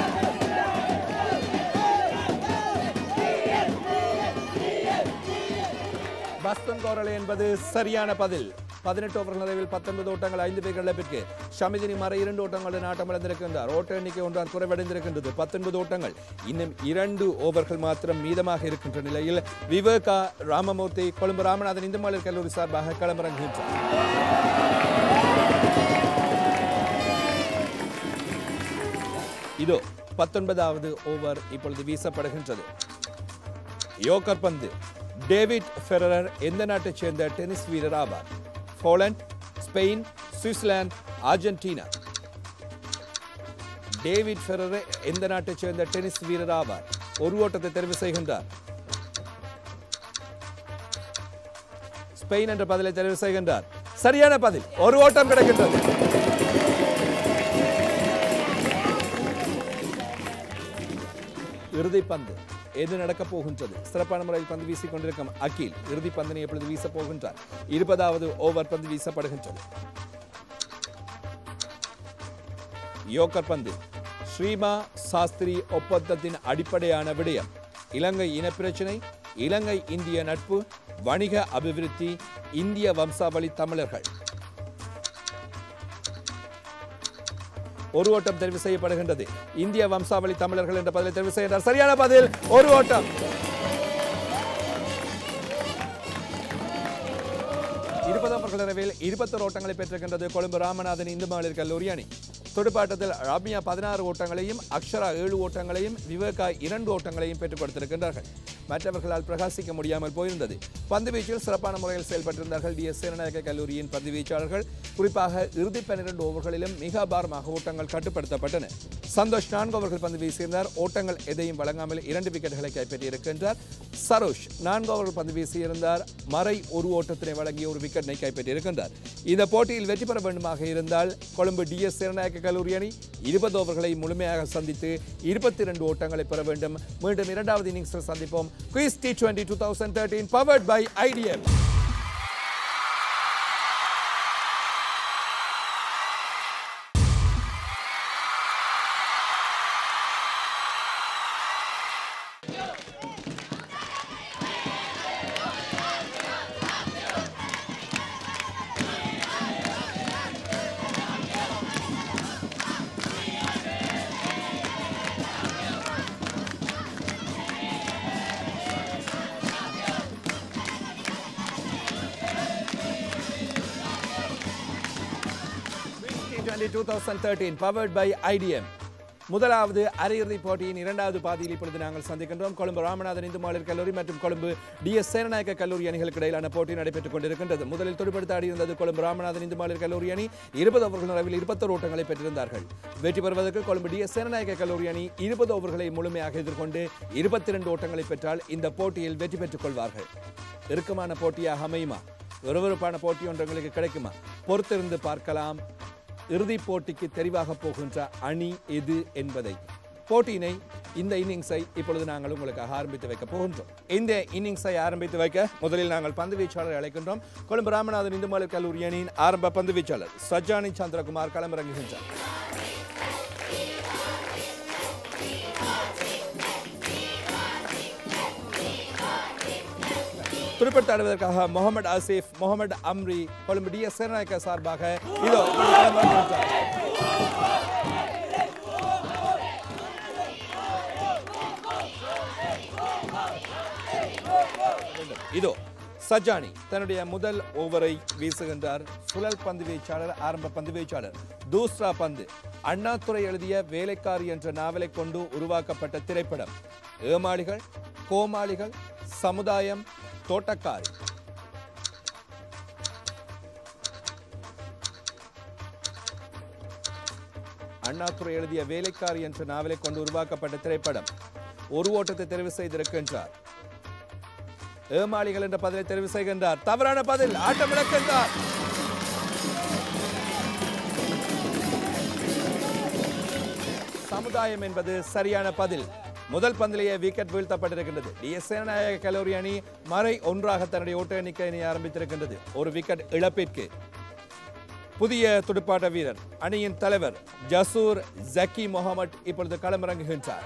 Speaker 1: பஸ்தன் கோரலை என்பது சரியான பதில் பதினெட்டு ஓவர்கள் நிறைவில் பத்தொன்பது ஓட்டங்கள் ஐந்து பேர் இழப்பிற்கு ஷமிதினி மறை இரண்டு ஓட்டங்களுடன் ஆட்டம் இழந்திருக்கின்றார் ஓட்ட எண்ணிக்கை ஒன்றால் குறைவடைந்திருக்கின்றது பத்தொன்பது ஓட்டங்கள் இன்னும் இரண்டு ஓவர்கள் மாத்திரம் மீதமாக இருக்கின்ற நிலையில் விவேகா ராமமூர்த்தி கொழும்பு ராமநாதன் இந்து மகளிர் கல்லூரி சார்பாக களமிறங்குகின்றார் இதோ பத்தொன்பதாவது ஓவர் இப்பொழுது வீசப்படுகின்றது யோக்கர் பந்து டேவிட் ஃபெரரர் எந்த நாட்டைச் சேர்ந்த டென்னிஸ் வீரர் ஆவார் Poland Spain Switzerland Argentina David Ferrer எந்த நாட்டைச் சேர்ந்த டென்னிஸ் வீரர் ஆவார் ஒரு ஓட்டத்தை தெரிவு செய்கின்றார் ஸ்பெயின் என்ற பதிலை தெரிவு செய்கின்றார் சரியான பதில் ஒரு ஓட்டம் கிடைக்கின்றது இறுதி பந்து எது நடக்கப் போகின்றது சிறப்பான முறையில் பந்து வீசிக் கொண்டிருக்கும் அகில் இறுதி பந்தினை எப்பொழுது வீசப் போகின்றார் இருபதாவது ஓவர் பந்து வீசப்படுகின்றது யோக்கர் பந்து ஸ்ரீமா சாஸ்திரி ஒப்பந்தத்தின் அடிப்படையான விடயம் இலங்கை இனப்பிரச்சினை இலங்கை இந்திய நட்பு வணிக அபிவிருத்தி இந்திய வம்சாவளி தமிழர்கள் ஒரு ஓட்டம் தெரிவு செய்யப்படுகின்றது இந்திய வம்சாவளி தமிழர்கள் என்ற பதிலை தெரிவு செய்கின்றார் சரியான பதில் ஒரு ஓட்டம் இருபது ஓவர்கள் நிறைவில் இருபத்தொரு ஓட்டங்களை பெற்றிருக்கின்றது கொழும்பு ராமநாதன் இந்து மகளிர் கல்லூரி அணி துடுப்பாட்டத்தில் ராமியா பதினாறு ஓட்டங்களையும் அக்ஷரா ஏழு ஓட்டங்களையும் விவேகா இரண்டு ஓட்டங்களையும் பெற்றுக் கொடுத்திருக்கின்றார்கள் மற்றவர்களால் பிரகாசிக்க முடியாமல் போயிருந்தது பந்து வீச்சில் சிறப்பான முறையில் செயல்பட்டிருந்தார்கள் டி எஸ் சேனநாயக்க கல்லூரியின் பந்து வீச்சாளர்கள் குறிப்பாக இறுதி பன்னிரண்டு ஓவர்களிலும் மிக அபாரமாக ஓட்டங்கள் கட்டுப்படுத்தப்பட்டன சந்தோஷ் நான்கு ஓவர்கள் பந்து வீசியிருந்தார் ஓட்டங்கள் எதையும் வழங்காமல் இரண்டு விக்கெட்டுகளை கைப்பற்றியிருக்கின்றார் சரோஷ் நான்கு ஓவர்கள் பந்து வீசியிருந்தார் மறை ஒரு ஓட்டத்தினை வழங்கி ஒரு விக்கெட்டினை கைப்பற்றியிருக்கின்றார் இந்த போட்டியில் வெற்றி பெற வேண்டுமாக இருந்தால் கொழும்பு டி எஸ் சேனநாயக்க கல்லூரி அணி இருபது ஓவர்களை முழுமையாக சந்தித்து இருபத்தி இரண்டு ஓட்டங்களை பெற வேண்டும் மீண்டும் இரண்டாவது இன்னிங்ஸில் சந்திப்போம் quiz T twenty two thousand thirteen powered by IDM two thousand thirteen powered by IDM முதலாவது அரையிறுதிப் போட்டியின் இரண்டாவது பாதியில் இப்பொழுது நாங்கள் சந்திக்கின்றோம் கொழும்பு ராமநாதன் இந்து மகளிர் கல்லூரி மற்றும் கொழும்பு டி எஸ் சேனநாயக்க கல்லூரி அணிகளுக்கு இடையிலான போட்டி நடைபெற்றுக் கொண்டிருக்கின்றது முதலில் துடுப்படுத்த ஆடியிருந்தது கொழும்பு ராமநாதன் இந்து மகளிர் கல்லூரி அணி இருபது ஓவர்கள் அளவில் இருபத்தொரு ஓட்டங்களை பெற்றிருந்தார்கள் வெற்றி பெறுவதற்கு கொழும்பு டி எஸ் சேனநாயக்க கல்லூரி அணி இருபது ஓவர்களை முழுமையாக எதிர்கொண்டு இருபத்தி இரண்டு ஓட்டங்களை பெற்றால் இந்த போட்டியில் வெற்றி பெற்றுக் கொள்வார்கள் இறுக்கமான போட்டியாக அமையுமா விறுவிறுப்பான போட்டி ஒன்று உங்களுக்கு கிடைக்குமா பொறுத்திருந்து பார்க்கலாம் இறுதிப் போட்டிக்கு தெரிவாக போகின்ற அணி எது என்பதை போட்டியினை இந்த இன்னிங்ஸை இப்பொழுது நாங்கள் உங்களுக்காக ஆரம்பித்து வைக்க போகின்றோம் இந்த இன்னிங்ஸை ஆரம்பித்து வைக்க முதலில் நாங்கள் பந்து வீச்சாளரை அழைக்கின்றோம் கொழும்பு ராமநாதன் இந்து மகளிர் கல்லூரி அணியின் ஆரம்ப பந்து வீச்சாளர் சஜானி சந்திரகுமார் களமிறங்குகின்றார் துடுப்படுத்த ஆடுவதற்காக முகமது ஆசிஃப் முகமது அம்ரி கொழும்பு டி எஸ் சேனநாயக்க சார்பாக இதோ களமிறங்குகின்றார். இதோ சஜானி தன்னுடைய முதல் ஓவரை வீசுகின்றார் சுழல் பந்து வீச்சாளர் ஆரம்ப பந்து வீச்சாளர் தூஸ்ரா பந்து அண்ணாதுரை எழுதிய வேலைக்காரி என்ற நாவலை கொண்டு உருவாக்கப்பட்ட திரைப்படம் ஏமாளிகள் கோமாளிகள் சமுதாயம் தோட்டக்காரி அண்ணாதுரை எழுதிய வேலைக்காரி என்ற நாவலை கொண்டு உருவாக்கப்பட்ட திரைப்படம் ஒரு ஓட்டத்தை தெரிவு செய்திருக்கின்றார் ஏமாளிகள் என்ற பதிலை தெரிவு செய்கின்றார் தவறான பதில் ஆட்டம் இழக்கின்றார் சமுதாயம் என்பது சரியான பதில் முதல் பந்திலேயே விக்கெட் வீழ்த்தப்பட்டிருக்கின்றது டிஎஸ் சேனநாயக கல்லூரி அணி மறை ஒன்றாக தன்னுடைய ஓட்ட எண்ணிக்கையினை ஆரம்பித்திருக்கின்றது ஒரு விக்கெட் இழப்பிற்கு புதிய துடுப்பாட்ட வீரர் அணியின் தலைவர் ஜசூர் ஜக்கி முகமட் இப்பொழுது களமிறங்குகின்றார்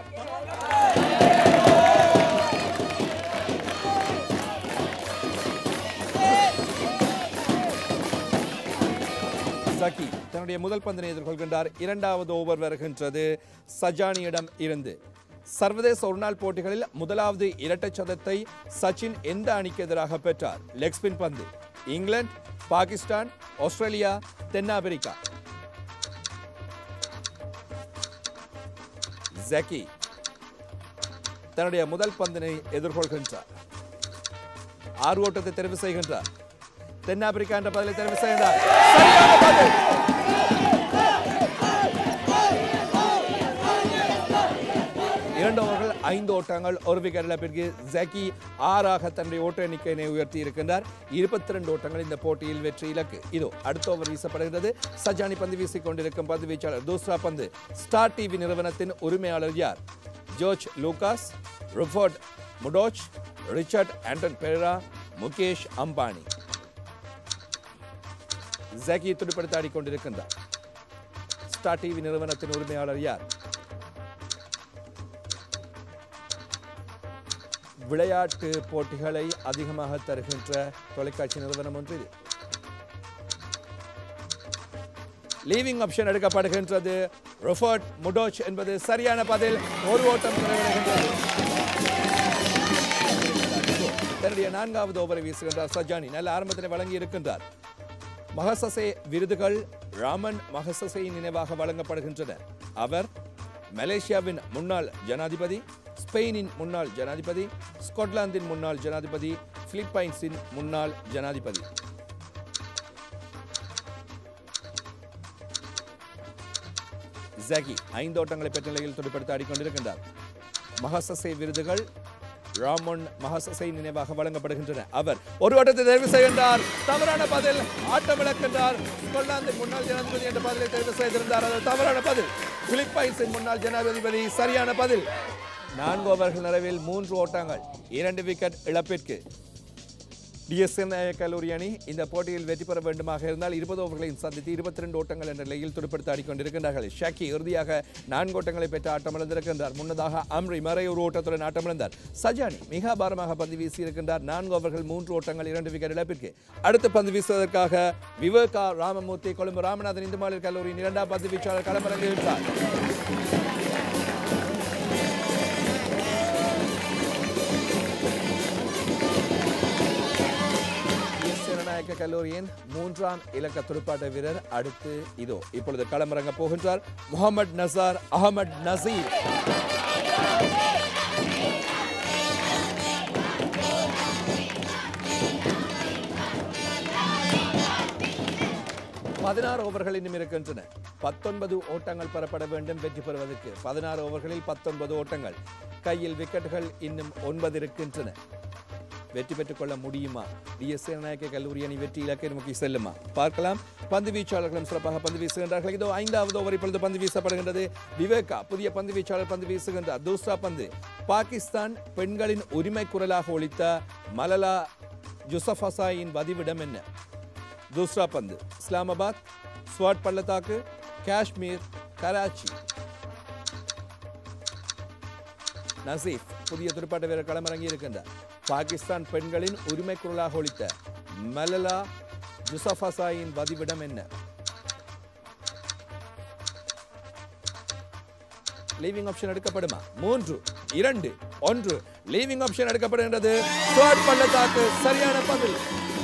Speaker 1: சகி தன்னுடைய முதல் பந்தினை எதிர்கொள்கின்றார் இரண்டாவது ஓவர் வருகின்றது சஜானியிடம் இருந்து சர்வதேச ஒருநாள் போட்டிகளில் முதலாவது இரட்டைச் சதத்தை சச்சின் எந்த அணிக்கு எதிராக பெற்றார் லெக் ஸ்பின் பந்து இங்கிலாந்து பாகிஸ்தான் ஆஸ்திரேலியா தென்னாப்பிரிக்கா ஜக்கி தன்னுடைய முதல் பந்தினை எதிர்கொள்கின்றார் ஆறு ஓட்டத்தை தெரிவு செய்கின்றார் தென்னாப்பிரிக்கா என்ற பதிலை தெரிவு செய்கின்றார் சரியான பதில். இரண்டு ஓவர்கள் ஐந்து ஓட்டங்கள் ஒரு விக்கெட் இழப்பிற்கு ஜக்கி ஆறாக தன்னுடைய ஓட்ட எண்ணிக்கையினை உயர்த்தி இருக்கின்றார் இருபத்தி ரெண்டு ஓட்டங்கள் இந்த போட்டியில் வெற்றி இலக்கு இதோ அடுத்த ஓவர் வீசப்படுகிறது சஜானி பந்து வீசிக் கொண்டிருக்கும் பந்து வீச்சாளர் தூஸ்ரா பந்து ஸ்டார் டிவி நிறுவனத்தின் உரிமையாளர் யார் George Lucas Rupert Murdoch Richard Attenborough Mukesh Ambani ஜக்கி துடுப்படுத்த ஆடிக்கொண்டிருக்கின்றார் ஸ்டார் டிவி நிறுவனத்தின் உரிமையாளர் யார் விளையாட்டு போட்டிகளை அதிகமாக தருகின்ற தொலைக்காட்சி நிறுவனம் ஒன்று இது லீவிங் ஆப்ஷன் எடுக்கப்படுகின்றது ரொபர்ட் முடோச் என்பது சரியான பதில் ஒரு ஓட்டம் நிறைவடைகின்றது தன்னுடைய நான்காவது ஓவரை வீசுகின்றார் சஜானி நல்ல ஆரம்பத்தில் வழங்கி இருக்கின்றார் மகசசே விருதுகள் ராமன் மகசசேயின் நினைவாக வழங்கப்படுகின்றன அவர் மலேசியாவின் முன்னாள் ஜனாதிபதி ஸ்பெயினின் முன்னாள் ஜனாதிபதி ஸ்காட்லாந்தின் முன்னாள் ஜனாதிபதி பிலிப்பைன்ஸின் முன்னாள் ஜனாதிபதி ஜகி ஐந்து ஓட்டங்களை பெற்ற நிலையில் துடுப்படுத்த ஆடிக்கொண்டிருக்கின்றார் மகசசை விருதுகள் ராமன் மகசசை நினைவாக வழங்கப்படுகின்றன அவர் ஒரு ஓட்டத்தை தெரிவு செய்கின்றார் தவறான பதில் ஆட்டம் இழக்கின்றார் ஸ்கொட்லாந்தின் முன்னாள் ஜனாதிபதி என்ற பதிலை தெரிவு செய்திருந்தார் அது தவறான பதில் பிலிப்பைன்ஸின் முன்னாள் ஜனாதிபதி சரியான பதில் நான்கு ஓவர்கள் நிறைவில் மூன்று ஓட்டங்கள் இரண்டு விக்கெட் இழப்பிற்கு டிஎஸ்என் கல்லூரி அணி இந்த போட்டியில் வெற்றி பெற வேண்டுமாக இருந்தால் இருபது ஓவர்களையும் சந்தித்து இருபத்தி ரெண்டு ஓட்டங்கள் என்ற நிலையில் துடுப்படுத்த ஆடிக்கொண்டிருக்கின்றார்கள் ஷாக்கி இறுதியாக நான்கு ஓட்டங்களை பெற்று ஆட்டமிழந்திருக்கின்றார் முன்னதாக அம்ரி மறை ஒரு ஓட்டத்துடன் ஆட்டமிழந்தார் சஜானி மிக அபாரமாக பந்து வீசியிருக்கின்றார் நான்கு ஓவர்கள் மூன்று ஓட்டங்கள் இரண்டு விக்கெட் இழப்பிற்கு அடுத்து பந்து வீசுவதற்காக விவேகா ராமமூர்த்தி கொழும்பு ராமநாதன் இந்து மாநில கல்லூரியின் இரண்டாம் பந்து வீச்சாளர் களமிறங்குகின்றார் எஸ் ஜனநாயக கல்லூரியின் மூன்றாம் இலக்க துடுப்பாட்ட வீரர் அடுத்து இதோ இப்பொழுது களமிறங்க போகின்றார் முகமது நசார் அகமது நசீர் பதினாறு ஓவர்கள் இன்னும் இருக்கின்றன பத்தொன்பது ஓட்டங்கள் பெறப்பட வேண்டும் வெற்றி பெறுவதற்கு பதினாறு ஓவர்களில் பத்தொன்பது ஓட்டங்கள் கையில் விக்கெட்டுகள் இன்னும் ஒன்பது இருக்கின்றன வெற்றி பெற்றுக் கொள்ள முடியுமா டிஎஸ் நாயக்க கல்லூரி அணி வெற்றி இலக்கை நோக்கி செல்லுமா பார்க்கலாம் பந்து வீச்சாளர்களும் சிறப்பாக பந்து வீசுகின்றார்கள் இதோ ஐந்தாவது ஓவர் இப்பொழுது பந்து வீசப்படுகின்றது விவேகா புதிய பந்து வீச்சாளர் பந்து வீசுகின்றார் தூஸ்ரா பந்து பாகிஸ்தான் பெண்களின் உரிமை குரலாக ஒழித்த மலலா ஜுசஃபசாயின் வதிவிடம் என்ன दूसरा पंद इस्लामाबाद ஸ்வாட் பள்ளத்தாக்கு காஷ்மீர் கராச்சி நசீப் புதிய துடுப்பாட்ட வீரர் களமிறங்கி இருக்கின்றார் பாகிஸ்தான் பெண்களின் உரிமை குரலாக ஒழித்த மலலா ஜுசஃபசாயின் வதிவிடம் என்ன லீவிங் ஆப்ஷன் எடுக்கப்படுமா மூன்று இரண்டு ஒன்று லீவிங் ஆப்ஷன் எடுக்கப்படுகின்றது ஸ்வாட் பள்ளத்தாக்கு சரியான பதில்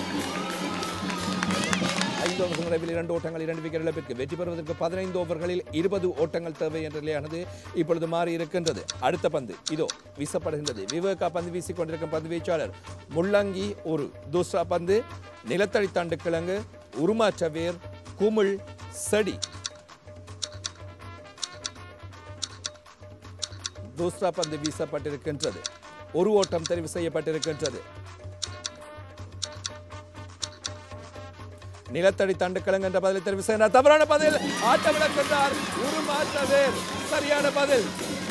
Speaker 1: ஐந்து ஓவர்கள் நிறைவில் இரண்டு ஓட்டங்கள் இரண்டு விக்கெட் இழப்பிற்கு வெற்றி பெறுவதற்கு பதினைந்து ஓவர்களில் இருபது ஓட்டங்கள் தேவை என்ற நிலையானது இப்பொழுது மாறி இருக்கின்றது அடுத்த பந்து இதோ வீசப்படுகின்றது விவேகா பந்து வீசிக் கொண்டிருக்கும் பந்து வீச்சாளர் முள்ளங்கி ஒரு தூஸ்ரா பந்து நிலத்தடி தண்டு கிழங்கு உருமாற்ற வேர் குமிழ் செடி தூஸ்ரா பந்து வீசப்பட்டிருக்கின்றது ஒரு ஓட்டம் தெரிவு செய்யப்பட்டிருக்கின்றது நிலத்தடி தண்டுக்கிழங்கு என்ற பதிலை தெரிவு செய்கிறார் தவறான பதில் ஆட்டம் இழக்கின்றார் உருமாற்ற வேர் சரியான பதில்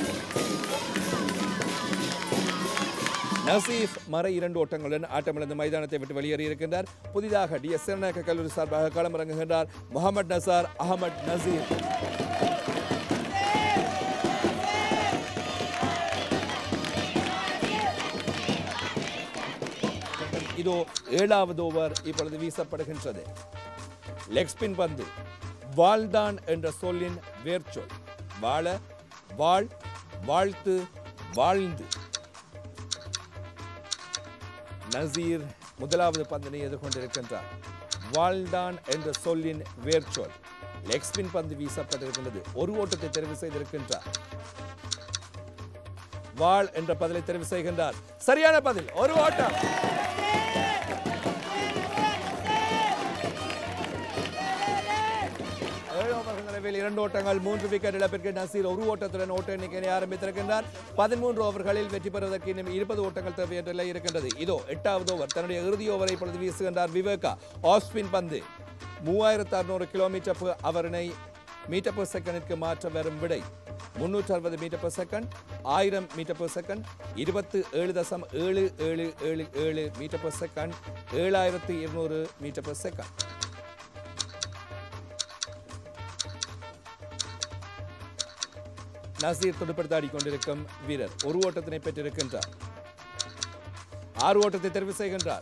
Speaker 1: நசீஃப் மறை இரண்டு ஓட்டங்களுடன் ஆட்டமிழந்து மைதானத்தை விட்டு வெளியேறி இருக்கின்றார் புதிதாக டி எஸ் கல்லூரி சார்பாக களமிறங்குகின்றார் முகமது நசார் அகமது நசீர் இதோ ஏழாவது ஓவர் இப்பொழுது வீசப்படுகின்றது லெக் ஸ்பின் பந்து வாழ்தான் என்ற சொல்லின் வேர்ச்சொல் வாழ வாழ் வாழ்த்து வாழ்ந்து நசீர் முதலாவது பந்தினை எதிர்கொண்டிருக்கின்றார் வாழ்தான் என்ற சொல்லின் வேர்ச்சொல் லெக் ஸ்பின் பந்து வீசப்பட்டிருக்கின்றது ஒரு ஓட்டத்தை தெரிவு செய்திருக்கின்றார் வாழ் என்ற பதிலை தெரிவு செய்கின்றார் சரியான பதில் ஒரு ஓட்டம் ஏழு ஓவர்கள் நிறைவில் இரண்டு ஓட்டங்கள் மூன்று விக்கெட் இழப்பிற்கு நசீர் ஒரு ஓட்டத்துடன் ஓட்ட எண்ணிக்கையை ஆரம்பித்திருக்கின்றார் பதிமூன்று ஓவர்களில் வெற்றி பெறுவதற்கு இன்னும் இருபது ஓட்டங்கள் தேவை என்ற நிலை இருக்கின்றது இதோ எட்டாவது ஓவர் தன்னுடைய இறுதி ஓவரை இப்பொழுது வீசுகின்றார் விவேகா ஆஸ்பின் பந்து மூவாயிரத்து அறுநூறு கிலோமீட்டர் per அவரினை மீட்டர் per செகண்டிற்கு மாற்ற வரும் விடை முன்னூற்று அறுபது மீட்டர் per செகண்ட் ஆயிரம் மீட்டர் per செகண்ட் இருபத்து ஏழு தசம் ஏழு ஏழு ஏழு ஏழு மீட்டர் per செகண்ட் ஏழாயிரத்து இருநூறு மீட்டர் per செகண்ட் நசீர் துடுப்படுத்தாடி கொண்டிருக்கும் வீரர் ஒரு ஓட்டத்தினை பெற்றிருக்கின்றார் ஆறு ஓட்டத்தை தெரிவு செய்கின்றார்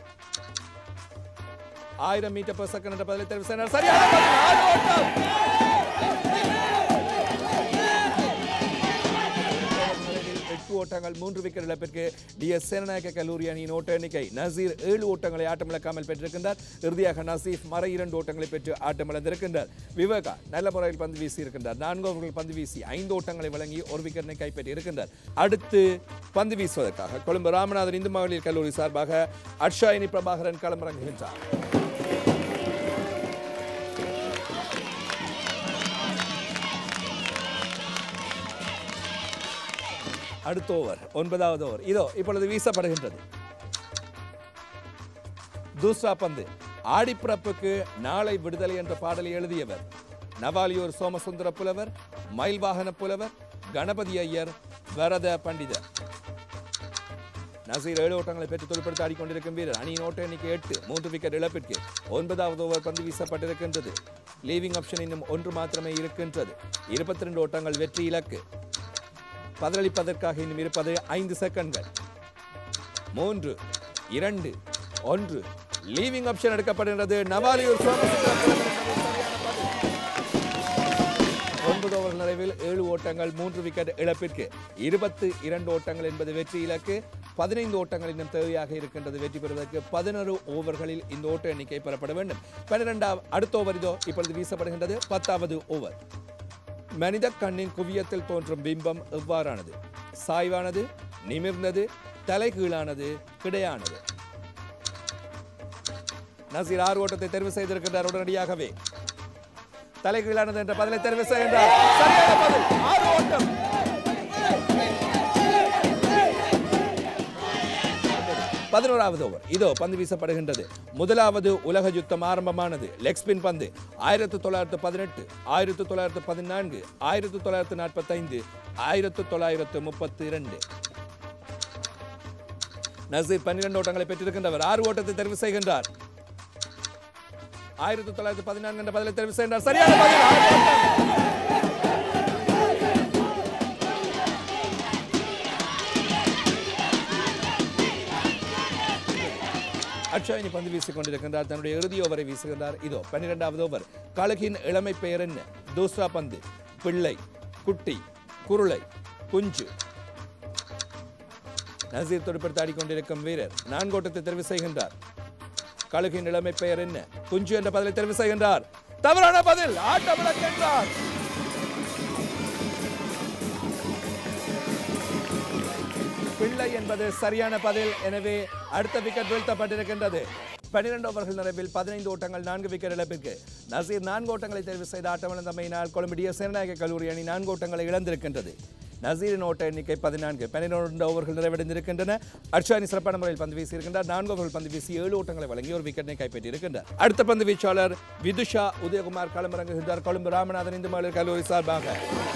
Speaker 1: ஆயிரம் மீட்டர் per செகண்ட் என்ற பதிலை தெரிவு செய்கிறார் சரியான பதில், ஆறு ஓட்டம் ஓவர்களில் எட்டு ஓட்டங்கள் ஓட்டங்கள் மூன்று விக்கெட் இழப்பிற்கு டி எஸ் சேனநாயக்க கல்லூரி அணியின் ஓட்ட எண்ணிக்கை நசீர் ஏழு ஓட்டங்களை ஆட்டமிழக்காமல் பெற்றிருக்கின்றார் இறுதியாக நசீஃப் மற இரண்டு ஓட்டங்களை பெற்று ஆட்டமிழந்திருக்கின்றார் விவேகா நல்ல முறையில் பந்து வீசி இருக்கின்றார் நான்கு ஓவர்கள் பந்து வீசி ஐந்து ஓட்டங்களை வழங்கி ஒரு விக்கெட்டை கைப்பற்றி இருக்கின்றார் அடுத்து பந்து வீசுவதற்காக கொழும்பு ராமநாதன் இந்து மகளிர் கல்லூரி சார்பாக அட்ஷாயினி பிரபாகரன் களமிறங்குகின்றார் அடுத்த ஓவர் ஒன்பதாவது ஓவர் இதோ இப்பொழுது வீசப்படுகின்றது தூஸ்ரா பந்து ஆடிப்பிறப்புக்கு நாளை விடுதலை என்ற பாடலை எழுதியவர் நவாலியூர் சோமசுந்தர புலவர் மயில்வாகன புலவர் கணபதி ஐயர் வரத பண்டிதர் நசீர் ஏழு ஓட்டங்களை பெற்று தொழிற்படுத்த ஆடிக்கொண்டிருக்கும் வீரர் அணியின் ஓட்ட எண்ணிக்கை எட்டு மூன்று விக்கெட் இழப்பிற்கு ஒன்பதாவது ஓவர் பந்து வீசப்பட்டிருக்கின்றது லீவிங் ஆப்ஷன் இன்னும் ஒன்று மாத்திரமே இருக்கின்றது இருபத்தி ரெண்டு ஓட்டங்கள் வெற்றி இலக்கு பதிலளிப்பதற்காக இன்னும் இருப்பது ஐந்து செகண்ட்கள் மூன்று இரண்டு ஒன்று லீவிங் ஆப்ஷன் எடுக்கப்படுகிறது நவாலியூர் சோமசுந்தரம் புலவர் என்பது சரியான பதில். ஒன்பது ஓவர் நிறைவில் ஏழு ஓட்டங்கள் மூன்று விக்கெட் இழப்பிற்கு இருபத்து இரண்டு ஓட்டங்கள் என்பது வெற்றி இலக்கு பதினைந்து ஓட்டங்கள் இன்னும் தேவையாக இருக்கின்றது வெற்றி பெறுவதற்கு பதினொரு ஓவர்களில் இந்த ஓட்ட எண்ணிக்கை பெறப்பட வேண்டும் பன்னிரெண்டாவது அடுத்த ஓவர் இதோ இப்பொழுது வீசப்படுகின்றது பத்தாவது ஓவர் மனித கண்ணின் குவியத்தில் தோன்றும் பிம்பம் எவ்வாறானது சாய்வானது நிமிர்ந்தது தலைகீழானது கிடையானது நசீர் ஆறு ஓட்டத்தை தெரிவு செய்திருக்கின்றார் உடனடியாகவே தலைகீழானது என்ற பதிலை தெரிவு செய்கின்றார் சரியான பதில் ஆறு ஓட்டம் பதினோராவது ஓவர் இதோ பந்து வீசப்படுகின்றது முதலாவது உலக யுத்தம் ஆரம்பமானது லெக் ஸ்பின் பந்து ஆயிரத்து தொள்ளாயிரத்து பதினெட்டு ஆயிரத்து தொள்ளாயிரத்து பதினான்கு ஆயிரத்து தொள்ளாயிரத்து நாற்பத்தைந்து ஆயிரத்து தொள்ளாயிரத்து முப்பத்தி இரண்டு நசீர் பன்னிரண்டு ஓட்டங்களை பெற்றிருக்கின்றவர் ஆறு ஓட்டத்தை தெரிவு செய்கின்றார் ஆயிரத்தி தொள்ளாயிரத்தி பதினான்கு என்ற பதிலை தெரிவு செய்கின்றார் சரியான பதில் ஆறு ஓட்டம். அட்சாயினி பந்து வீசிக் கொண்டிருக்கின்றார் தன்னுடைய இறுதி ஓவரை வீசுகின்றார் இதோ பன்னிரெண்டாவது ஓவர் கழகின் இளமை பெயர் என்ன தூஸ்ரா பந்து பிள்ளை குட்டி குருளை குஞ்சு நசீர் துடுப்படுத்த ஆடிக்கொண்டிருக்கும் வீரர் நான்கோட்டத்தை தெரிவு செய்கின்றார் கழுகின் இளமை பெயர் என்ன குஞ்சு என்ற பதிலை தெரிவு செய்கின்றார் தவறான பதில் ஆட்டம் இழக்கின்றார் பிள்ளை என்பது சரியான பதில் எனவே அடுத்த விக்கெட் வீழ்த்தப்பட்டிருக்கின்றது பன்னிரண்டு ஓவர்கள் நிறைவில் பதினைந்து ஓட்டங்கள் நான்கு விக்கெட் இழப்பிற்கு நசீர் நான்கு ஓட்டங்களை தெரிவு செய்த ஆட்டமிழந்தமையினால் கொழும்பு டி எஸ் சேனநாயக கல்லூரி அணி நான்கு ஓட்டங்களை இழந்திருக்கின்றது நசீரின் ஓட்ட எண்ணிக்கை பதினான்கு பன்னிரண்டு ஓவர்கள் நிறைவடைந்திருக்கின்றன அர்ஷானி சிறப்பான முறையில் பந்து வீசியிருக்கின்றார் நான்கு ஓவர்கள் பந்து வீசி ஏழு ஓட்டங்களை வழங்கி ஒரு விக்கெட்டை கைப்பற்றியிருக்கின்றார் அடுத்த பந்து வீச்சாளர் விதுஷா உதயகுமார் களமிறங்குகின்றார் கொழும்பு ராமநாதன் இந்து மகளிர் கல்லூரி சார்பாக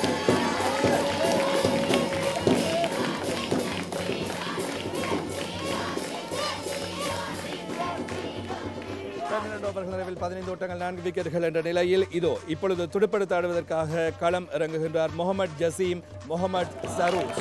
Speaker 1: பன்னிரண்டு ஓவர்கள் நிறைவில் பதினைந்து ஓட்டங்கள் நான்கு விக்கெட்டுகள் என்ற நிலையில் இதோ இப்பொழுது துடுப்படுத்த ஆடுவதற்காக களம் இறங்குகின்றார் முகமது ஜசீம் முகமது சரூஸ்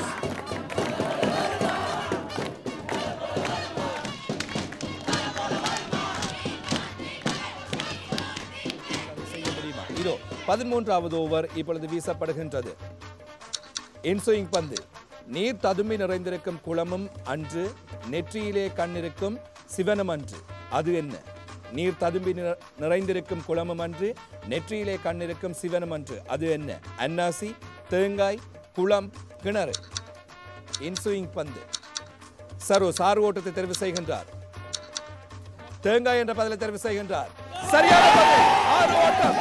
Speaker 1: செய்ய முடியுமா? இதோ பதிமூன்றாவது ஓவர் இப்பொழுது வீசப்படுகின்றது இன்சுயிங் பந்து நீர் ததும்பி நிறைந்திருக்கும் குளமும் அன்று நெற்றியிலே கண்ணிருக்கும் சிவனும் அன்று அது என்ன நீர் ததும்பி நிற- நிறைந்திருக்கும் குளமும் அன்று நெற்றியிலே கண்ணிருக்கும் சிவனும் அன்று அது என்ன அன்னாசி தேங்காய் குளம் கிணறு இன்சுயிங் பந்து சரு சாறு ஓட்டத்தை தெரிவு செய்கின்றார் தேங்காய் என்ற பதிலை தெரிவு செய்கின்றார் சரியான பதில் ஆறு ஓட்டம்